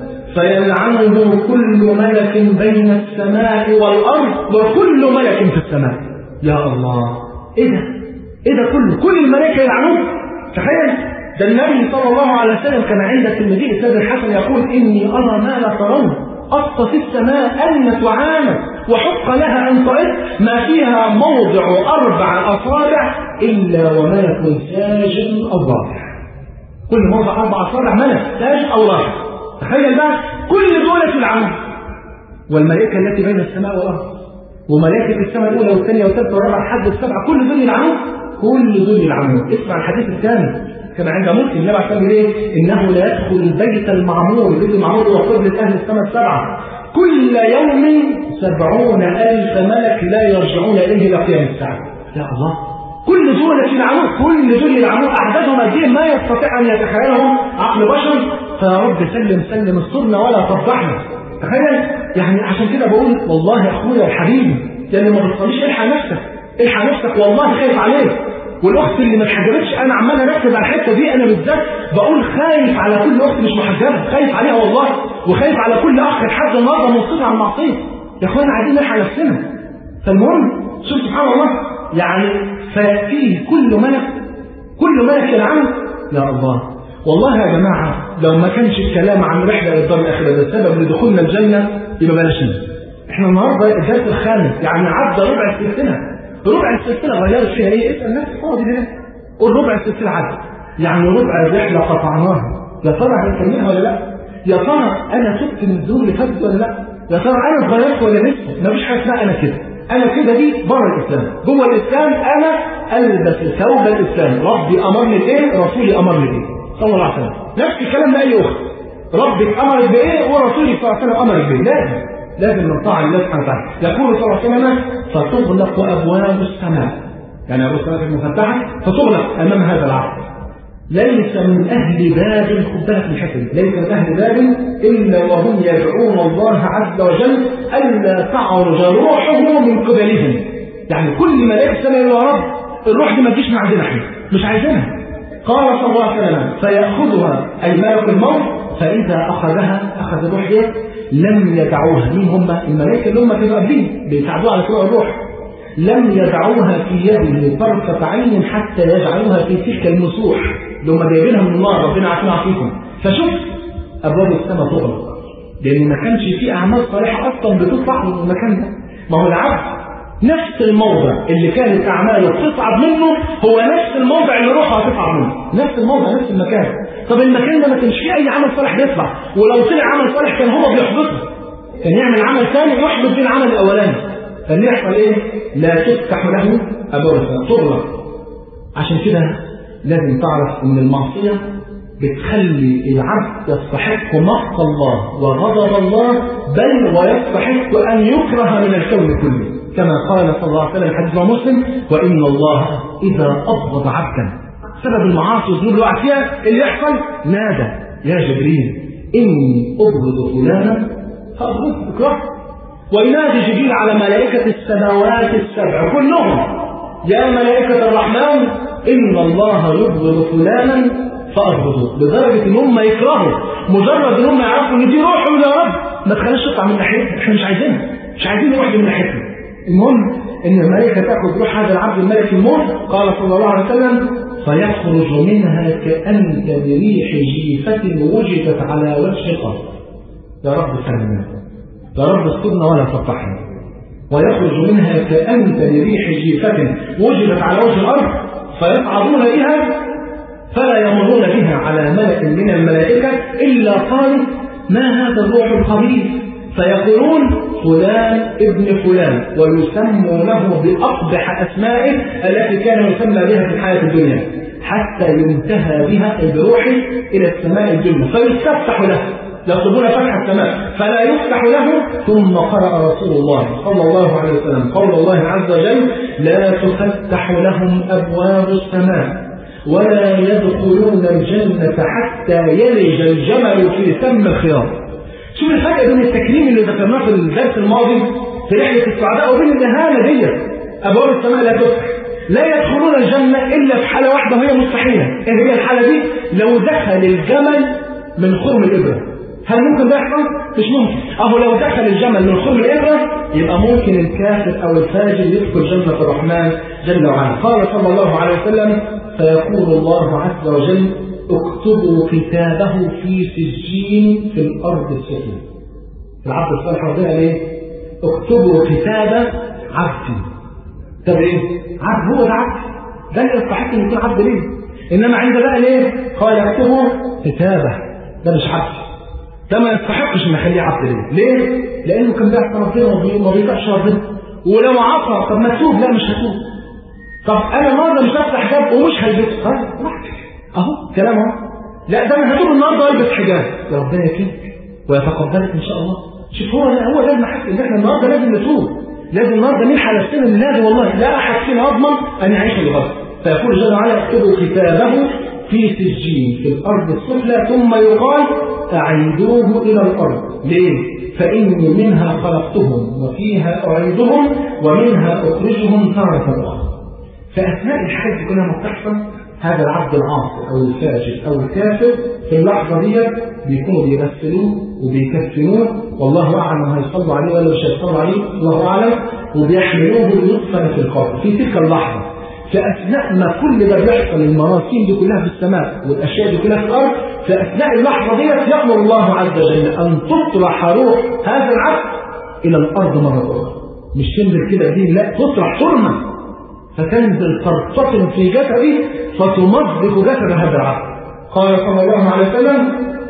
فيلعنه كل ملك بين السماء والارض وكل ملك في السماء يا الله ايه ده ايه ده كله كل الملائكه يلعنوه تخيل ده النبي صلى الله عليه وسلم كان عند الترمذي السيد الحسن يقول اني ارى ما لا ترون قط في السماء أن تعامل وحق لها أن تعد ما فيها موضع أربع أصابع إلا وملك ساجد أو ضارع كل موضع أربع أصابع ملك ساجد أو ضارع تخيل بقى كل دول في العمل والملائكة التي بين السماء والأرض وملائكة السماء الأولى والثانية والثالثة والرابعة لحد السبعة كل دول يلعنون كل دول يلعنون اسمع الحديث الثاني كما عند مسلم النبي عليه الصلاه ايه؟ انه لا يدخل البيت المعمور، البيت المعمور هو قبلة اهل السماء السبعه. كل يوم سبعون ألف ملك لا يرجعون إليه إلى قيام الساعة. يا الله كل دول يلعنون كل دول يلعنون أعدادهم قد ما يستطيع أن يتخيلهم عقل بشر فيا رب سلم سلم استرنا ولا تفضحنا. تخيل يعني عشان كده بقول والله يا أخويا وحبيبي يعني ما بتصليش الحق نفسك الحق نفسك والله خايف عليك والاخت اللي ما اتحجبتش انا عمال اركز على الحته دي انا بالذات بقول خايف على كل اخت مش محجبه خايف عليها والله وخايف على كل اخ لحد النهارده منصف على المعصيه يا اخوانا عايزين نلحق نفسنا فالمهم شوف سبحان الله يعني فياتيه كل ملك كل ملك يلعنه يا الله والله يا جماعه لو ما كانش الكلام عن رحله للدار الاخره ده سبب لدخولنا الجنه يبقى بلاش احنا النهارده الدرس الخامس يعني عدى ربع السلسله ربع السلسله غيرت فيها ايه؟ اسال الناس فاضي ليه؟ قول ربع السلسله عدى يعني ربع الرحله قطعناها يا ترى هنكملها ولا لا؟ يا ترى انا تبت من الذنوب اللي فاتت ولا لا؟ يا ترى انا اتغيرت ولا لسه؟ مفيش حاجه اسمها انا كده انا كده دي بره الاسلام جوه الاسلام انا البس ثوب الاسلام ربي امرني بايه؟ رسولي امرني بايه؟ صلى الله عليه وسلم نفس الكلام لاي اخت ربك امرك بايه ورسولك صلى الله عليه وسلم امرك بايه؟ لازم لازم نطاع الله سبحانه وتعالى يقول صلى الله عليه وسلم فتغلق ابواب السماء يعني ابواب السماء المفتحه فتغلق امام هذا العبد ليس من اهل باب خد بالك من الحته دي ليس من اهل باب الا وهم يدعون الله عز وجل الا تعرج روحه من قبلهم يعني كل ملائكه السماء يا رب الروح دي ما تجيش من عندنا احنا مش عايزينها قال صلى الله عليه وسلم فياخذها اي ملك الموت فاذا اخذها اخذ الروح دي لم يدعوها مين هم الملائكه اللي هم كانوا قبلين بيساعدوه على طلوع الروح لم يدعوها في يده طرفة عين حتى يجعلوها في تلك المسوح اللي هم جايبينها من النار ربنا عافينا فيكم فشوف ابواب السماء تغلق لان ما كانش في اعمال صالحه اصلا بتطلع من المكان ده ما هو العبد نفس الموضع اللي كانت أعماله بتصعد منه هو نفس الموضع اللي روحه هتصعد منه نفس الموضع نفس المكان طب المكان ده ما كانش فيه أي عمل صالح يطلع ولو طلع عمل صالح كان هو بيحبطه كان يعمل عمل ثاني يحبط بيه العمل الأولاني فاللي يحصل إيه؟ لا تفتح له أبواب السماء تغلق عشان كده لازم تعرف إن المعصية بتخلي العبد يستحق مقت الله وغضب الله بل ويستحق أن يكره من الكون كله كما قال صلى الله عليه وسلم حديث مسلم وإن الله إذا أبغض عبدا سبب المعاصي والذنوب اللي وقع فيها اللي يحصل نادى يا جبريل إني أبغض فلانا فأبغض اكره وينادي جبريل على ملائكة السماوات السبع كلهم يا ملائكة الرحمن إن الله يبغض فلانا فأبغضه لدرجة إن هم يكرهوا مجرد إن هم يعرفوا إن دي روحه يا رب ما تخليش تطلع من ناحيتنا إحنا مش عايزينها مش عايزين واحد من ناحيتنا المهم إن الملائكة تأخذ روح هذا العبد الملك الموت قال صلى الله عليه وسلم فيخرج منها كأنت بريح جيفة وجدت على وجه الأرض يا رب سلمنا يا رب استرنا ولا تفضحنا ويخرج منها كأنت بريح جيفة وجدت على وجه الأرض فيصعدون بها فلا يمرون بها على ملك من الملائكة إلا قالوا ما هذا الروح الخبيث فيقولون فلان ابن فلان ويسمونه بأقبح أسمائه التي كان يسمى بها في الحياة الدنيا حتى ينتهى بها بروحه إلى السماء الدنيا فيستفتح له يطلبون فتح السماء فلا يفتح له ثم قرأ رسول الله صلى الله عليه وسلم قول الله عز وجل لا تفتح لهم أبواب السماء ولا يدخلون الجنة حتى يلج الجمل في سم الخياط شوف الفرق بين التكريم اللي ذكرناه في الدرس الماضي في رحلة السعداء وبين الإهانة دي أبواب السماء لا تفتح لا يدخلون الجنة إلا في حالة واحدة وهي مستحيلة إيه هي الحالة دي لو دخل الجمل من خرم الإبرة هل ممكن ده يحصل؟ مش ممكن أهو لو دخل الجمل من خرم الإبرة يبقى ممكن الكافر أو الفاجر يدخل جنة الرحمن جل وعلا قال صلى الله عليه وسلم فيقول الله عز وجل اكتبوا كتابه في سجين في الأرض السفلى العبد الصالح ربنا ليه؟ اكتبوا كتاب عبدي طب ايه؟ عبد هو ده عبد ده اللي يستحق ان يكون عبد ليه؟ انما عند بقى ليه؟ قال اكتبوا كتابه ده مش عبد ده ما يستحقش ان اخليه عبد ليه؟ ليه؟ لانه كان بيعصى ربنا وما بيطيعش ربنا ولو عصى طب ما تتوب لا مش هتوب طب انا النهارده مش هفتح حجاب ومش هلبسه ها اهو كلام اهو لا ده انا هتوب النهارده البس حجاب يا ربنا يكرمك ويتقبلك ان شاء الله شوف هو هو لازم احس ان احنا النهارده لازم نتوب لازم النهارده نلحق نفسنا ان لازم والله لا احد فينا يضمن ان يعيش الغد فيقول جل وعلا اكتبوا كتابه في سجين في الارض السفلى ثم يقال اعيدوه الى الارض ليه؟ فاني منها خلقتهم وفيها اعيدهم ومنها اخرجهم تارة اخرى فاثناء الحاجات دي كلها ما بتحصل هذا العبد العاصي او الفاجر او الكافر في اللحظه دي بيكونوا بيغسلوه وبيكفنوه والله اعلم هيصلوا عليه ولا مش هيصلوا عليه الله اعلم وبيحملوه ليدفن في القبر في تلك اللحظه فاثناء ما كل ده بيحصل المراسيم دي كلها في السماء والاشياء دي كلها في الارض في اثناء اللحظه دي يامر الله عز وجل ان تطرح روح هذا العبد الى الارض مره اخرى مش تنزل كده دي لا تطرح ترمى فتنزل ترتطم في جسده فتمزق جسد هذا العبد قال صلى الله عليه وسلم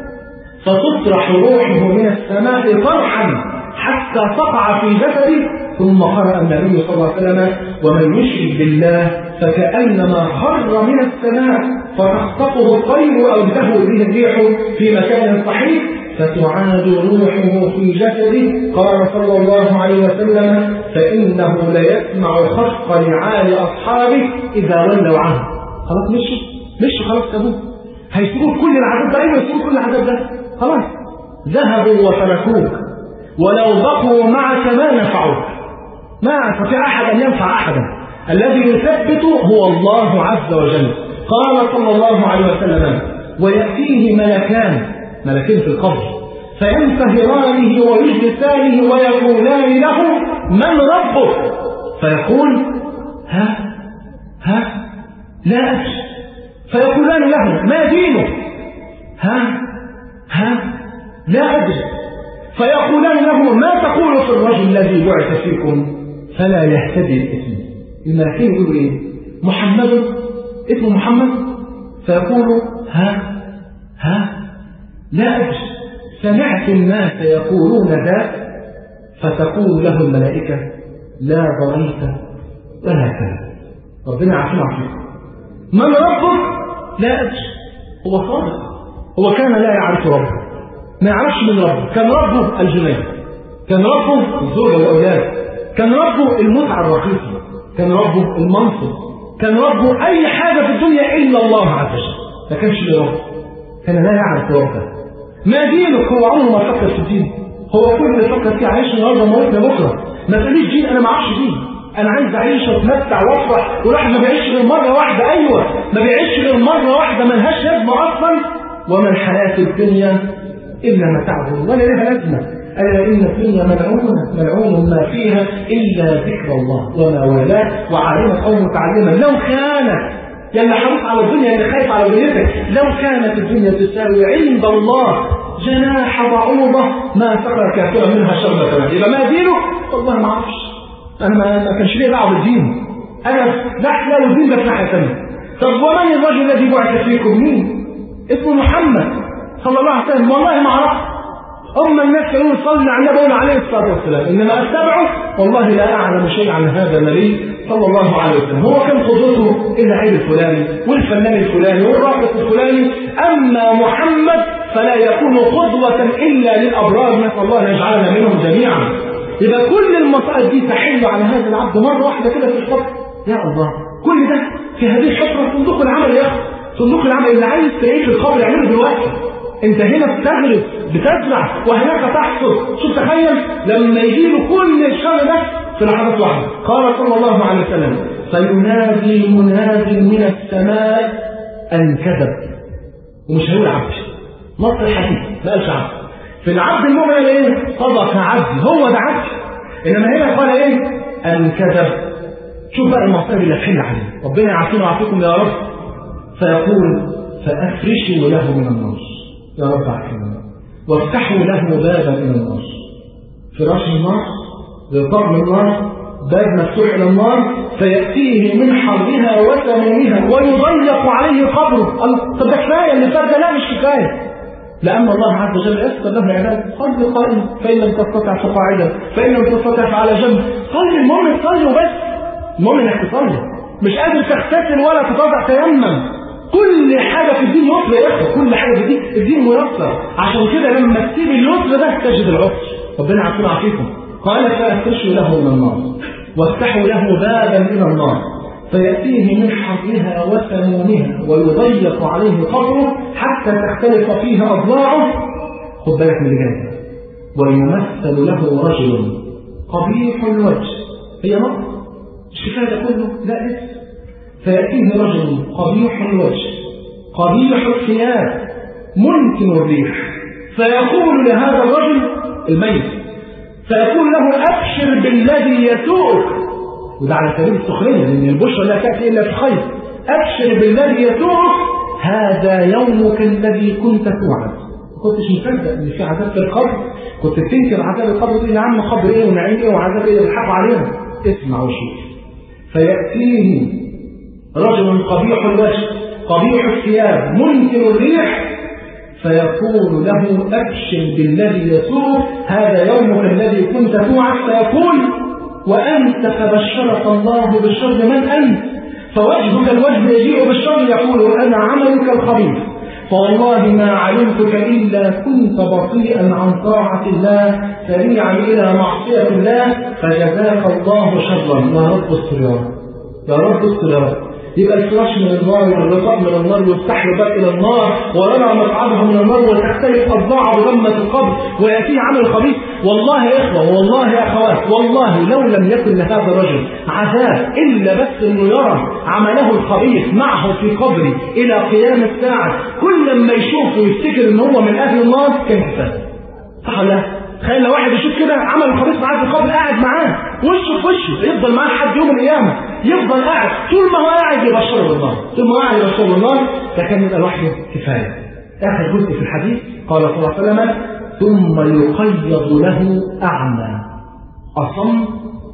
فتطرح روحه من السماء طرحا حتى تقع في جسده ثم قرأ النبي صلى الله عليه وسلم ومن يشرك بالله فكأنما خر من السماء فتخطفه الطير أو تهوي به الريح في مكان صحيح فتعاد روحه في جسده قال صلى الله عليه وسلم فإنه ليسمع خفق نعال أصحابه إذا ولوا عنه خلاص مشوا مشوا خلاص سابوه هيسيبوه كل العذاب ده أيوه يسيبوه كل العذاب ده خلاص ذهبوا وتركوك ولو بقوا معك ما نفعوك ما يستطيع أحد أن ينفع أحدا الذي يثبت هو الله عز وجل قال صلى الله عليه وسلم ويأتيه ملكان ملكين في القبر فينتهرانه ويجلسانه ويقولان له من ربك فيقول ها ها لا أدري فيقولان له ما دينك ها ها لا أدري فيقولان له ما تقول في الرجل الذي بعث فيكم فلا يهتدي الاسم الملائكين يقولوا ايه محمد اسمه محمد فيقول ها ها لا أدري سمعت الناس يقولون ذا فتقول له الملائكة لا ضريت ولا كذا ربنا عافينا عافيك من ربك لا أدري هو صادق هو كان لا يعرف ربه ما يعرفش من ربه كان ربه الجنيه كان ربه الزوجة والأولاد كان ربه المتعة الرخيصة كان ربه المنصب كان ربه أي حاجة في الدنيا إلا الله عز وجل ما كانش له رب كان لا يعرف ربه ما دينك هو عمره ما فكر في الدين هو كل اللي فكر فيه عايش النهارده موتنا بكره ما تقوليش دين انا ما اعرفش دين انا عايز اعيش واتمتع وافرح والواحد ما بيعيش غير مره واحده ايوه ما بيعيش غير مره واحده ملهاش لازمه اصلا وما الحياه الدنيا الا متاع ولا لها لازمه ألا إن الدنيا ملعونة ملعون ما فيها إلا ذكر الله وما والاه وعالما أو متعلما لو كان يلا حريص على الدنيا اللي خايف على دنيتك لو كانت الدنيا تساوي عند الله جناح بعوضة ما سقى كافرا منها شربة ماء يبقى ما دينه والله ما اعرفش انا ما, ما كانش ليه دعوه بالدين انا نحن والدين ده في ناحيه ثانيه طب ومن الرجل الذي بعث فيكم مين؟ اسمه محمد صلى الله عليه وسلم والله ما اعرف أما الناس يقولون صلى على النبي عليه الصلاة والسلام إنما أتبعه والله لا أعلم شيء عن هذا النبي صلى الله عليه وسلم هو كان قدوته اللعيب الفلاني والفنان الفلاني والراقص الفلاني أما محمد فلا يكون قدوة إلا للأبرار نسأل الله أن يجعلنا منهم جميعا يبقى كل المصائب دي تحل على هذا العبد مرة واحدة كده في الحفر يا الله كل ده في هذه الحفرة صندوق العمل يا أخي صندوق العمل اللي عايز تعيش في القبر يعمله دلوقتي انت هنا بتغرس بتزرع وهناك تحصد شوف تخيل لما يجي له كل الشر ده في لحظات واحده قال صلى الله عليه وسلم فينادي مناد من السماء ان كذب ومش هيقول عبد نص الحديث ما قالش عبد في العبد المؤمن ايه صدق عبد هو ده عبد انما هنا قال ايه ان كذب شوف بقى المصائب اللي هتحل عليه ربنا يعافينا ويعافيكم يا رب فيقول فافرشوا له من النار يا رب عافينا وافتحوا له بابا الى النار فراش النار لطعم النار باب مفتوح الى النار فياتيه من حرها وسمومها ويضيق عليه قبره طب ده كفايه اللي فات لا مش كفايه لأن الله عز وجل يسر له العباد صل قائما فإن لم تستطع فقاعدا فإن لم تستطع فعلى جنب صلي المهم تصلي وبس المهم انك تصلي مش قادر تغتسل ولا تتوضع تيمم كل حاجة في الدين يسر يا اخي كل حاجة في الدين الدين ميسر عشان كده لما تسيب اليسر ده تجد العسر ربنا يعافينا ويعافيكم قال فافتشوا له من النار وافتحوا له بابا الى النار فيأتيه من حرها وسمومها ويضيق عليه قبره حتى تختلف فيها أضلاعه خد بالك من اللي جاي ويمثل له رجل قبيح الوجه هي نقطة مش كفاية ده كله لا لسه فيأتيه رجل قبيح الوجه قبيح الثياب منتن الريح فيقول لهذا الرجل الميت فيقول له أبشر بالذي يسوءك وده على سبيل السخرية لأن البشرى لا تأتي إلا في خير أبشر بالذي يسوءك هذا يومك الذي كنت توعد ما كنتش مصدق ان في عذاب في القبر كنت بتنكر عذاب القبر تقول يا عم قبر ايه ونعيم ايه وعذاب ايه بيضحكوا علينا اسمع وشوف فيأتيه رجل قبيح الوجه قبيح الثياب منكر الريح فيقول له أبشر بالذي يسوء هذا يومك الذي كنت توعد فيقول وأنت فبشرك الله بالشر من أنت فوجهك الوجه يجيء بالشر يقول أنا عملك الخبيث فوالله ما علمتك إلا كنت بطيئا عن طاعة الله سريعا إلى معصية الله فجزاك الله شرا يا رب استر يا رب يا رب استر يا رب يبقى الفراش من النار والرقاء من النار ويفتح له باب الى النار ويرى مقعده من النار وتختلف اضلاعه بضمه القبر وياتيه عمل خبيث والله يا اخوه والله يا اخوات والله لو لم يكن لهذا الرجل عذاب الا بس انه يرى عمله الخبيث معه في قبره الى قيام الساعه كل ما يشوفه ويفتكر ان هو من اهل النار كان كفايه صح ولا تخيل لو واحد يشوف كده عمل الخبيث معاه في القبر قاعد معاه وشه في وشه يفضل معاه لحد يوم القيامه يفضل قاعد طول ما هو قاعد يبشره بالنار طول ما هو قاعد يبشره بالنار ده كان يبقى لوحده كفايه اخر جزء في الحديث قال صلى الله عليه وسلم ثم يقيض له اعمى اصم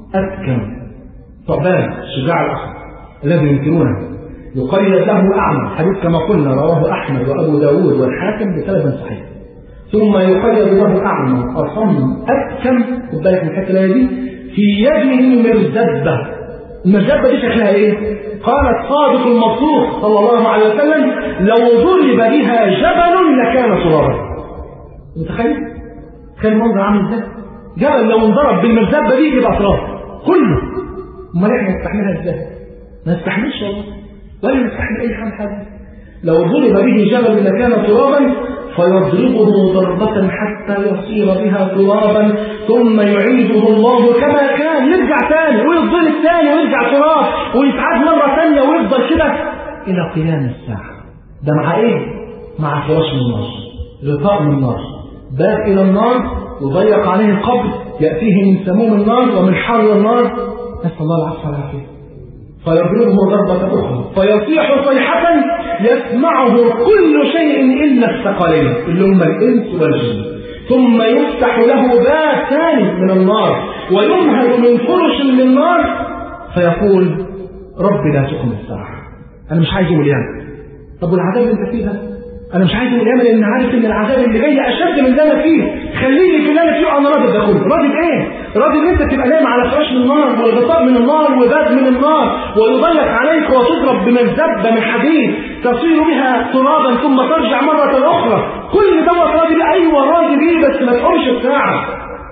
أسكن ثعبان الشجاع الأخر الذي ينكرونه يقيد له أعمى حديث كما قلنا رواه أحمد وأبو داود والحاكم بسند صحيح ثم يقيد له أعمى أصم أسكن خد بالك من الحتة دي في يده مرزبة المرزبة دي شكلها إيه؟ قال الصادق المصروف صلى الله عليه وسلم لو ضرب بها جبل لكان ترابا متخيل؟ تخيل المنظر عامل ازاي؟ جبل لو انضرب بالمرزبة دي يبقى تراب كله امال احنا نستحملها ازاي؟ ما نستحملش والله ولا نستحمل اي حاجه حاجه لو ضرب به جبل لكان ترابا فيضربه ضربة حتى يصير بها ترابا ثم يعيده الله كما كان يرجع ثاني ويضرب ثاني ويرجع تراب ويتعاد مرة ثانية ويفضل كده إلى قيام الساعة ده مع إيه؟ مع فراش من النار غطاء من النار باب إلى النار يضيق عليه القبر يأتيه من سموم النار ومن حر النار نسأل الله العفو والعافية فيضربه ضربة أخرى فيصيح صيحة يسمعه كل شيء إلا الثقلين اللي هم الإنس والجن ثم يفتح له باب ثاني من النار ويمهد من فرش من نار فيقول رب لا تقم الساعة أنا مش عايز يوم القيامة طب والعذاب اللي أنت فيه ده أنا مش عايز يوم القيامة لأن عارف إن العذاب اللي جاي أشد من اللي أنا فيه خليني في اللي أنا فيه أنا راضي ده كله راضي بإيه؟ راضي إن أنت تبقى نايم على فراش من النار والغطاء من النار وباب من النار ويضيق عليك وتضرب بمنزبة من حديد تصير بها ترابا ثم ترجع مرة أخرى كل دوت راضي بيه أيوه راضي بيه بس ما تقومش الساعة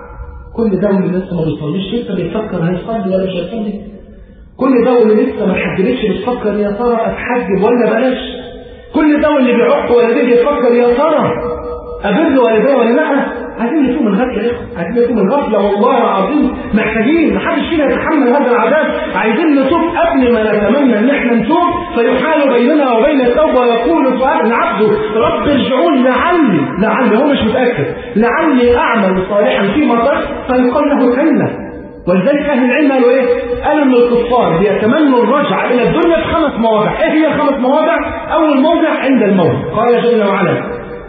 كل ده اللي لسه ما بيصليش لسه بيفكر هيصلي ولا مش هيصلي كل ده اللي لسه ما حددتش بتفكر يا ترى اتحجب ولا بلاش كل ده اللي بيعق ولا ده بيفكر يا ترى ابر والديه ولا لا عايزين نفهم الغفله يا اخي عايزين نفهم الغفله والله العظيم محتاجين محدش فينا يتحمل هذا العذاب عايزين نتوب قبل ما نتمنى ان احنا نتوب فيحال بيننا وبين التوبه ويقول سؤال العبد رب ارجعون لعلي لعلي هو مش متاكد لعلي اعمل صالحا فيما ترك فيقال له كلا ولذلك اهل العلم قالوا ايه؟ قالوا ان الكفار بيتمنوا الرجعه الى الدنيا في خمس مواضع، ايه هي الخمس مواضع؟ اول موضع عند الموت، قال جل وعلا: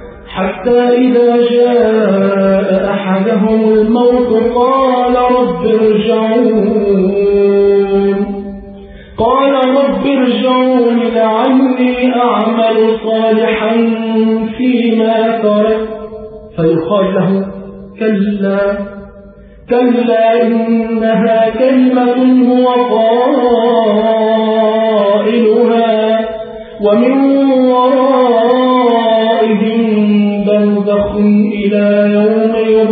حتى إذا جاء أحدهم الموت قال رب ارجعون قال رب ارجعون لعلي أعمل صالحا فيما ترك فيقال له كلا كلا إنها كلمة هو قائلها ومن ورائهم برزخ إلى يوم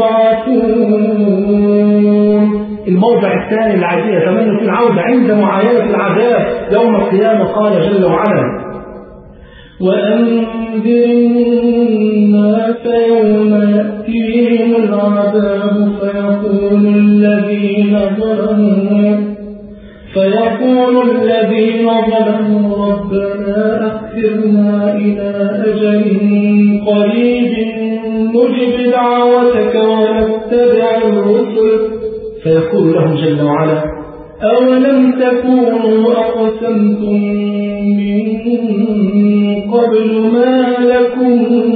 يبعثون الموضع الثاني اللي عايزين يتمنى في العودة عند معاينة العذاب يوم القيامة قال جل وعلا وأنذر الناس يوم يأتيهم العذاب فيقول الذين ظلموا فيقول الذين ظلموا ربنا أخرنا إلى أجل قريب نجب دعوتك ونتبع الرسل فيقول لهم جل وعلا أولم تكونوا أقسمتم من قبل ما لكم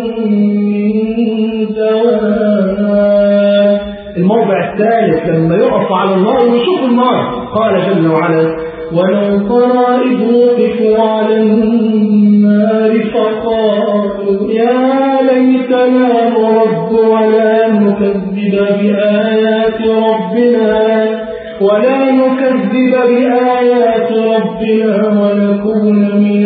من زوال الموضع الثالث لما يقف على النار ويشوف النار قال جل وعلا ولو ترى إذ وقفوا على النار فقالوا يا ليتنا نرد ولا نكذب بآيات ربنا ولا نكذب بآيات ربنا ونكون من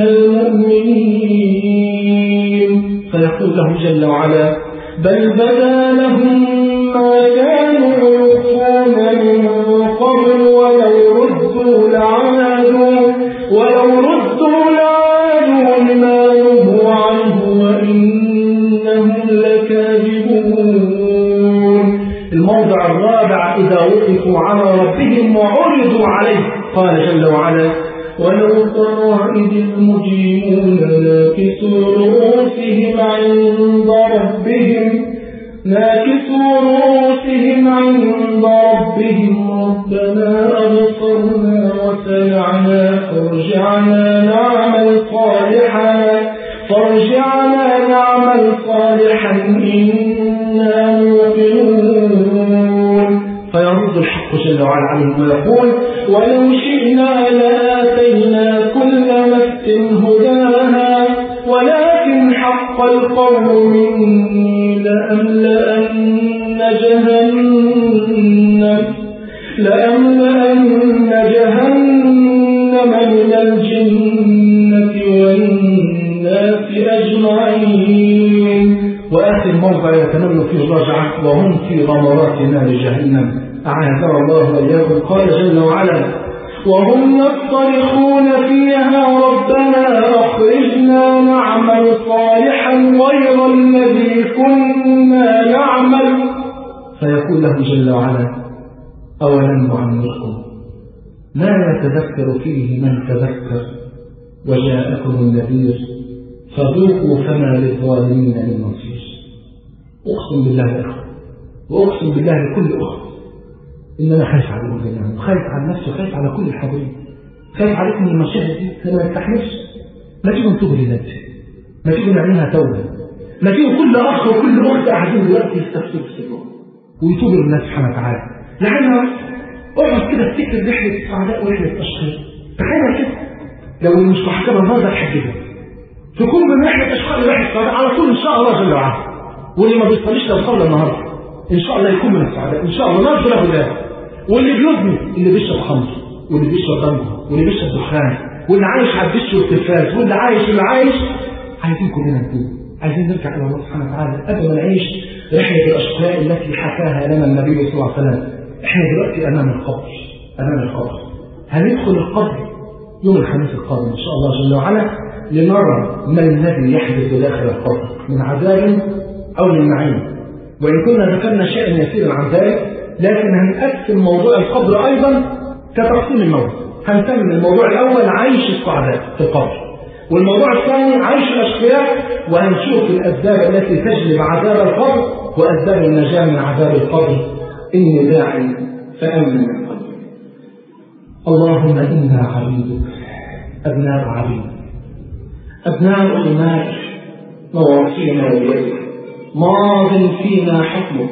المؤمنين فيقول له جل وعلا بل بدا لهم ما كانوا يخفون من قبل ولو ردوا لعادوا ولو ردوا لعادوا لما نهوا عنه وإنهم لكاذبون الموضع الرابع إذا وقفوا على ربهم وعرضوا عليه قال جل وعلا ولو ترى إذ المجرمون ناكسوا رؤوسهم عند ربهم ناكسوا رؤوسهم عند ربهم ربنا أبصرنا وسمعنا فارجعنا نعمل صالحا فارجعنا نعمل صالحا إنا موقنون فيرد الحق جل وعلا عليهم ويقول ولو شئنا لآتينا كل نفس هداها ولكن حق القول مني لأملأن جهنم لأملأن جهنم من الجنة والناس أجمعين وآخر موضع يتمنى فيه الرجعة وهم في غمرات نار جهنم أعاذنا الله وإياكم قال جل وعلا وهم يصطرخون فيها ربنا أخرجنا نعمل صالحا غير الذي كنا نعمل فيقول له جل وعلا أولم نعمركم ما يتذكر فيه من تذكر وجاءكم النذير فذوقوا فما للظالمين من نصير أقسم بالله يا أخوة وأقسم بالله لكل أخت إن أنا خايف على الأذن خايف على نفسي وخايف على كل الحاضرين خايف عليكم من المشاهد دي ما يستحملش ما تيجوا نتوب لنفسي ما تيجوا نعملها توبة ما تيجوا كل أخ وكل أخت قاعدين دلوقتي يستفسروا في السجون ويتوبوا لله سبحانه وتعالى يعني اقعد كده افتكر رحلة السعداء ورحلة الأشقاء تخيل كده لو مش محكمة النهارده تحددها تكون من رحلة الأشقاء لرحلة السعداء على طول إن شاء الله جل وعلا واللي ما بيصليش لو صلى النهارده إن شاء الله يكون من السعداء إن شاء الله نرجو له الله واللي بيزني اللي بيشرب خمر واللي بيشرب خمر واللي بيشرب دخان واللي عايش على الدش والتلفاز واللي عايش اللي عايش عايزين كلنا نتوب عايزين نرجع الى الله سبحانه وتعالى قبل ما نعيش رحله الاشقاء التي حكاها لنا النبي صلى الله عليه وسلم احنا دلوقتي امام القبر امام القبر هندخل القبر يوم الخميس القادم ان شاء الله جل وعلا لنرى ما الذي يحدث داخل القبر من عذاب او من نعيم وان كنا ذكرنا شيئا يسيرا عن ذلك لكن هنقسم موضوع القبر ايضا كتقسيم الموت هنسمي الموضوع الاول عيش السعداء في القبر والموضوع الثاني عيش الاشقياء وهنشوف الاسباب التي تجلب عذاب القبر واسباب النجاه من عذاب القبر اني داعي فامن من قبر اللهم انا عبيدك ابناء عبيد ابناء امائك مواصينا بيدك ماض فينا حكمك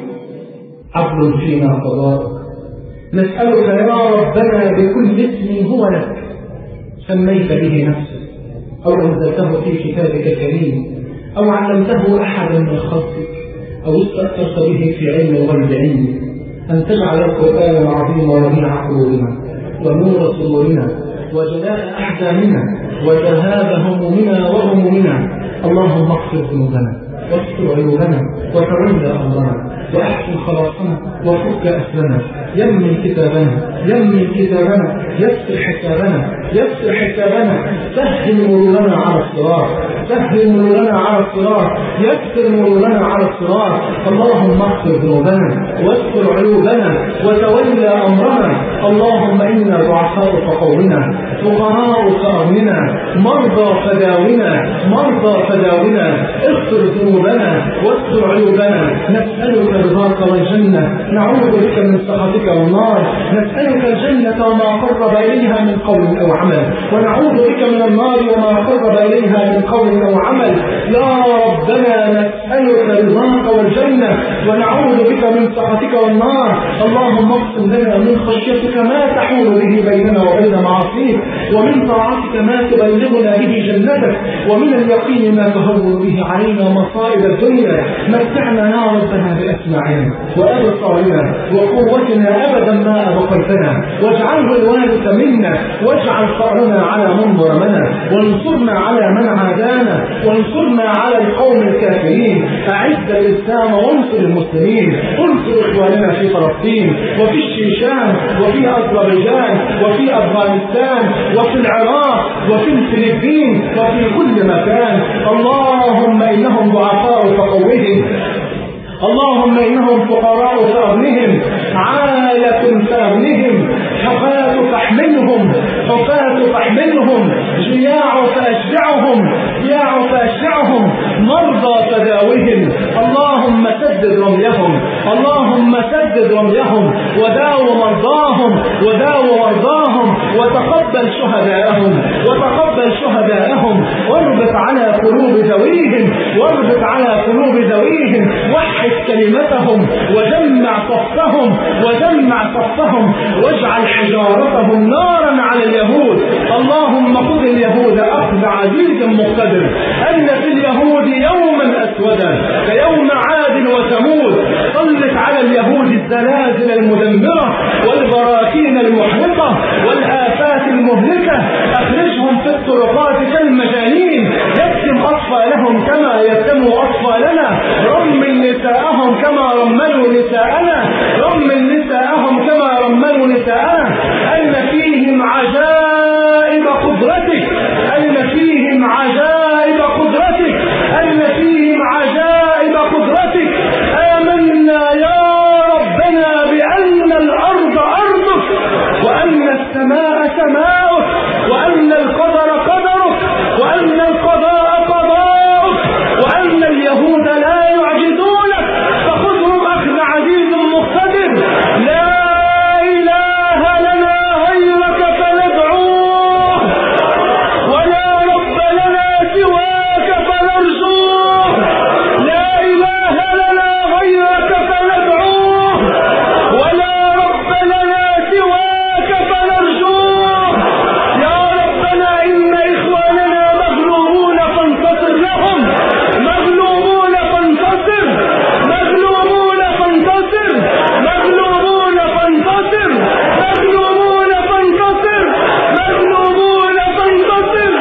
عدل فينا قضاءك نسألك يا ربنا بكل اسم هو لك سميت به نفسك أو أنزلته في كتابك الكريم أو علمته أحدا من خلقك أو استأثرت به في علم الغيب عندك أن تجعل القرآن العظيم ربيع قلوبنا ونور صدورنا وجلاء أحزاننا وذهاب همومنا وغمومنا اللهم اغفر ذنوبنا واستر عيوبنا وتولى امرنا واحسن خلاصنا وفك اسرنا يمن كتابنا يمن كتابنا يسر حسابنا يسر حسابنا سهل مرورنا على الصراط سهل مرورنا على الصراط يسر مرورنا على الصراط اللهم اغفر ذنوبنا واستر عيوبنا وتولى امرنا اللهم انا ضعفاء فقومنا فقراء فأغننا مرضى فداونا مرضى فداونا اغفر ذنوبنا واستر عيوبنا نسألك رضاك والجنة نعوذ بك من سخطك والنار نسألك الجنة وما قرب إليها من قول أو عمل ونعوذ بك من النار وما قرب إليها من قول أو عمل يا ربنا نسألك رضاك والجنة ونعوذ بك من سخطك والنار اللهم اقسم لنا من خشيتك ما تحول به بيننا وبين معاصيك ومن طاعتك ما تبلغنا به جنتك ومن اليقين ما تهون به علينا مصائب الدنيا متعنا يا ربنا بأسماعنا وأبصارنا وقوتنا أبدا ما أبقيتنا واجعله الوارث منا واجعل ثأرنا على من ظلمنا وانصرنا على من عادانا وانصرنا على القوم الكافرين أعز الإسلام وانصر المسلمين انصر إخواننا في فلسطين وفي الشيشان وفي أذربيجان وفي أفغانستان وفي العراق وفي الفلبين وفي كل مكان اللهم إنهم ضعفاء فقوهم اللهم إنهم فقراء فأغنهم عالة فأغنهم حفاة فاحملهم حفاة فاحملهم جياع فأشبعهم جياع فأشبعهم مرضى فداوهم اللهم سدد رميهم اللهم سدد رميهم وداو مرضاهم وداو مرضاهم وتقبل شهداءهم وتقبل شهداءهم واربط على قلوب ذويهم واربط على قلوب ذويهم وحد كلمتهم وجمع صفهم وجمع صفهم واجعل حجارتهم نارا على اليهود اللهم خذ اليهود اخذ عزيز مقتدر ان في اليهود يوما اسودا كيوم عاد وثمود سلط على اليهود الزلازل المدمره والبراكين المحرقه والافات المهلكه اخرجهم في الطرقات كالمجانين يكتم اطفالهم كما يكتموا اطفالنا رمل نساءهم كما رملوا نساءنا رمل نساءهم كما رملوا نساءنا ان فيهم عجائب قدرتك ان فيهم عجائب قدرتك ان فيهم عجائب قدرتك امنا يا ربنا بان الارض ارضك وان السماء سماؤك وان القدر قدرك وان القضاء قضاؤك وان اليهود لا يعجزونك فخذهم اخذ عزيز مقتدر لا اله لنا غيرك فندعوه ولا رب لنا سواك فنرجوه لا اله لنا غيرك فندعوه ولا رب لنا سواك فنرجوه يا ربنا ان اخواننا مغلوبون فانتصر لهم مغلوبون فانتصر مغلوبون فانتصر مغلوبون فانتصر مغلوبون فانتصر مغلوبون فانتصر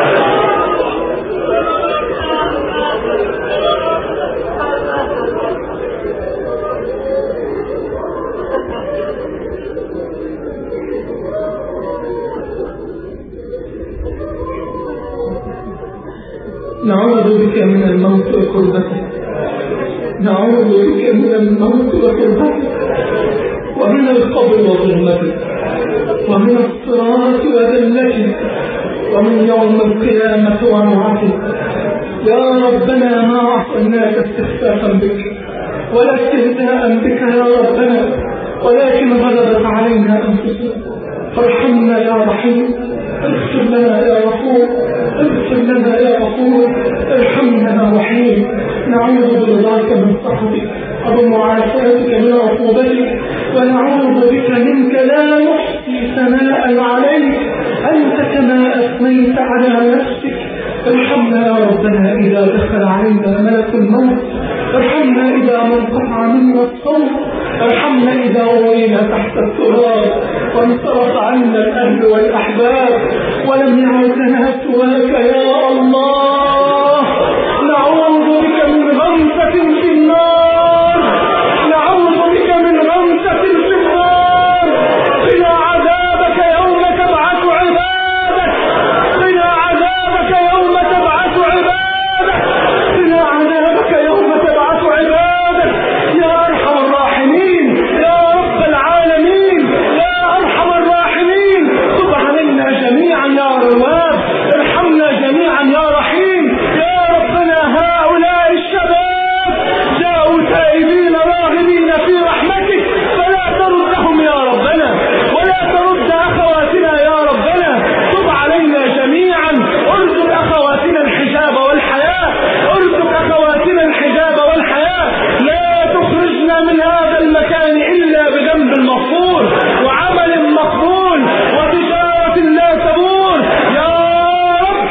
نعوذ بك من الموت وقربته نعوذ بك من الموت وقربته ومن القبر وظلمته ومن الصراط وذلته ومن يوم القيامة ونعته يا ربنا ما عصيناك استخفافا بك ولا استهزاء بك يا ربنا ولكن غلبت علينا أنفسنا فارحمنا يا رحيم اغفر لنا يا غفور اغفر لنا يا غفور ارحمنا يا رحيم نعوذ برضاك من سخطك وبمعافاتك من عقوبتك ونعوذ بك منك لا نحصي ثناء عليك انت كما اثنيت على نفسك ارحمنا يا ربنا اذا دخل علينا ملك الموت ارحمنا اذا ما انقطع منا الصوت ارحمنا اذا ولينا تحت التراب وانصرف عنا الاهل والاحباب ولم يعد لنا سواك يا الله نعوذ بك من غمسة في النار نعوذ بك من غمسة في النار قنا عذابك يوم تبعث عبادك قنا عذابك يوم تبعث عبادك قنا عذابك يوم تبعث عبادك يا ارحم الراحمين يا رب العالمين يا ارحم الراحمين تب علينا جميعا يا رواب ارحمنا جميعا يا رحيم يا ربنا هؤلاء الشباب جاءوا تائبين راغبين في رحمتك فلا تردهم يا ربنا ولا ترد اخواتنا يا ربنا تب علينا جميعا ارزق اخواتنا الحجاب والحياة ارزق اخواتنا الحجاب والحياة لا تخرجنا من هذا المكان الا بذنب مغفور وعمل مقبول وتجارة لا تبور يا رب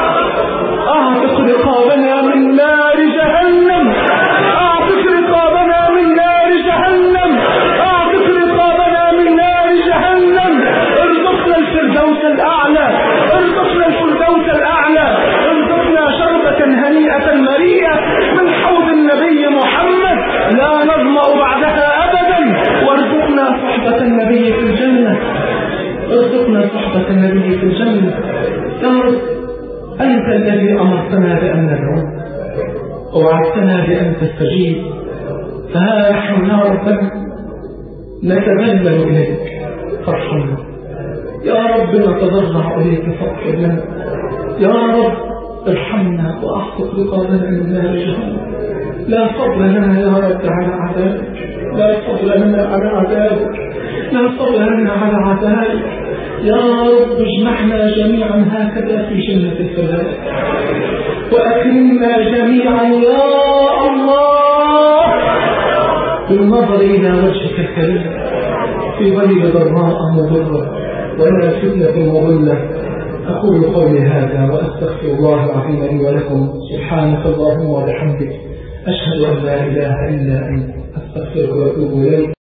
اعتق رقابنا من نار جهنم اعتق رقابنا من نار جهنم اعتق رقابنا من نار جهنم ارزقنا الفردوس الاعلى ارزقنا الفردوس الاعلى ارزقنا شربة هنيئة مريئة من حوض النبي محمد لا نظمأ بعدها ابدا وارزقنا صحبة النبي في الجنة ارزقنا صحبة النبي في الجنة يا رب أنت الذي أمرتنا بأن ندعو ووعدتنا بأن تستجيب فها نحن يا ربنا نتذلل إليك فارحمنا يا رب نتضرع إليك فاغفر لنا يا رب ارحمنا وأحفظ رقابنا من نار جهنم لا فضل لنا يا رب على عذابك لا فضل لنا على عذابك لا فضل لنا على عذابك يا رب اجمعنا جميعا هكذا في جنة الفردوس وأكرمنا جميعا يا الله بالنظر إلى وجهك الكريم في غير ضراء مضرة ولا فتنة مضلة أقول قولي هذا وأستغفر الله العظيم لي ولكم سبحانك اللهم وبحمدك أشهد أن لا إله إلا أنت أستغفرك وأتوب إليك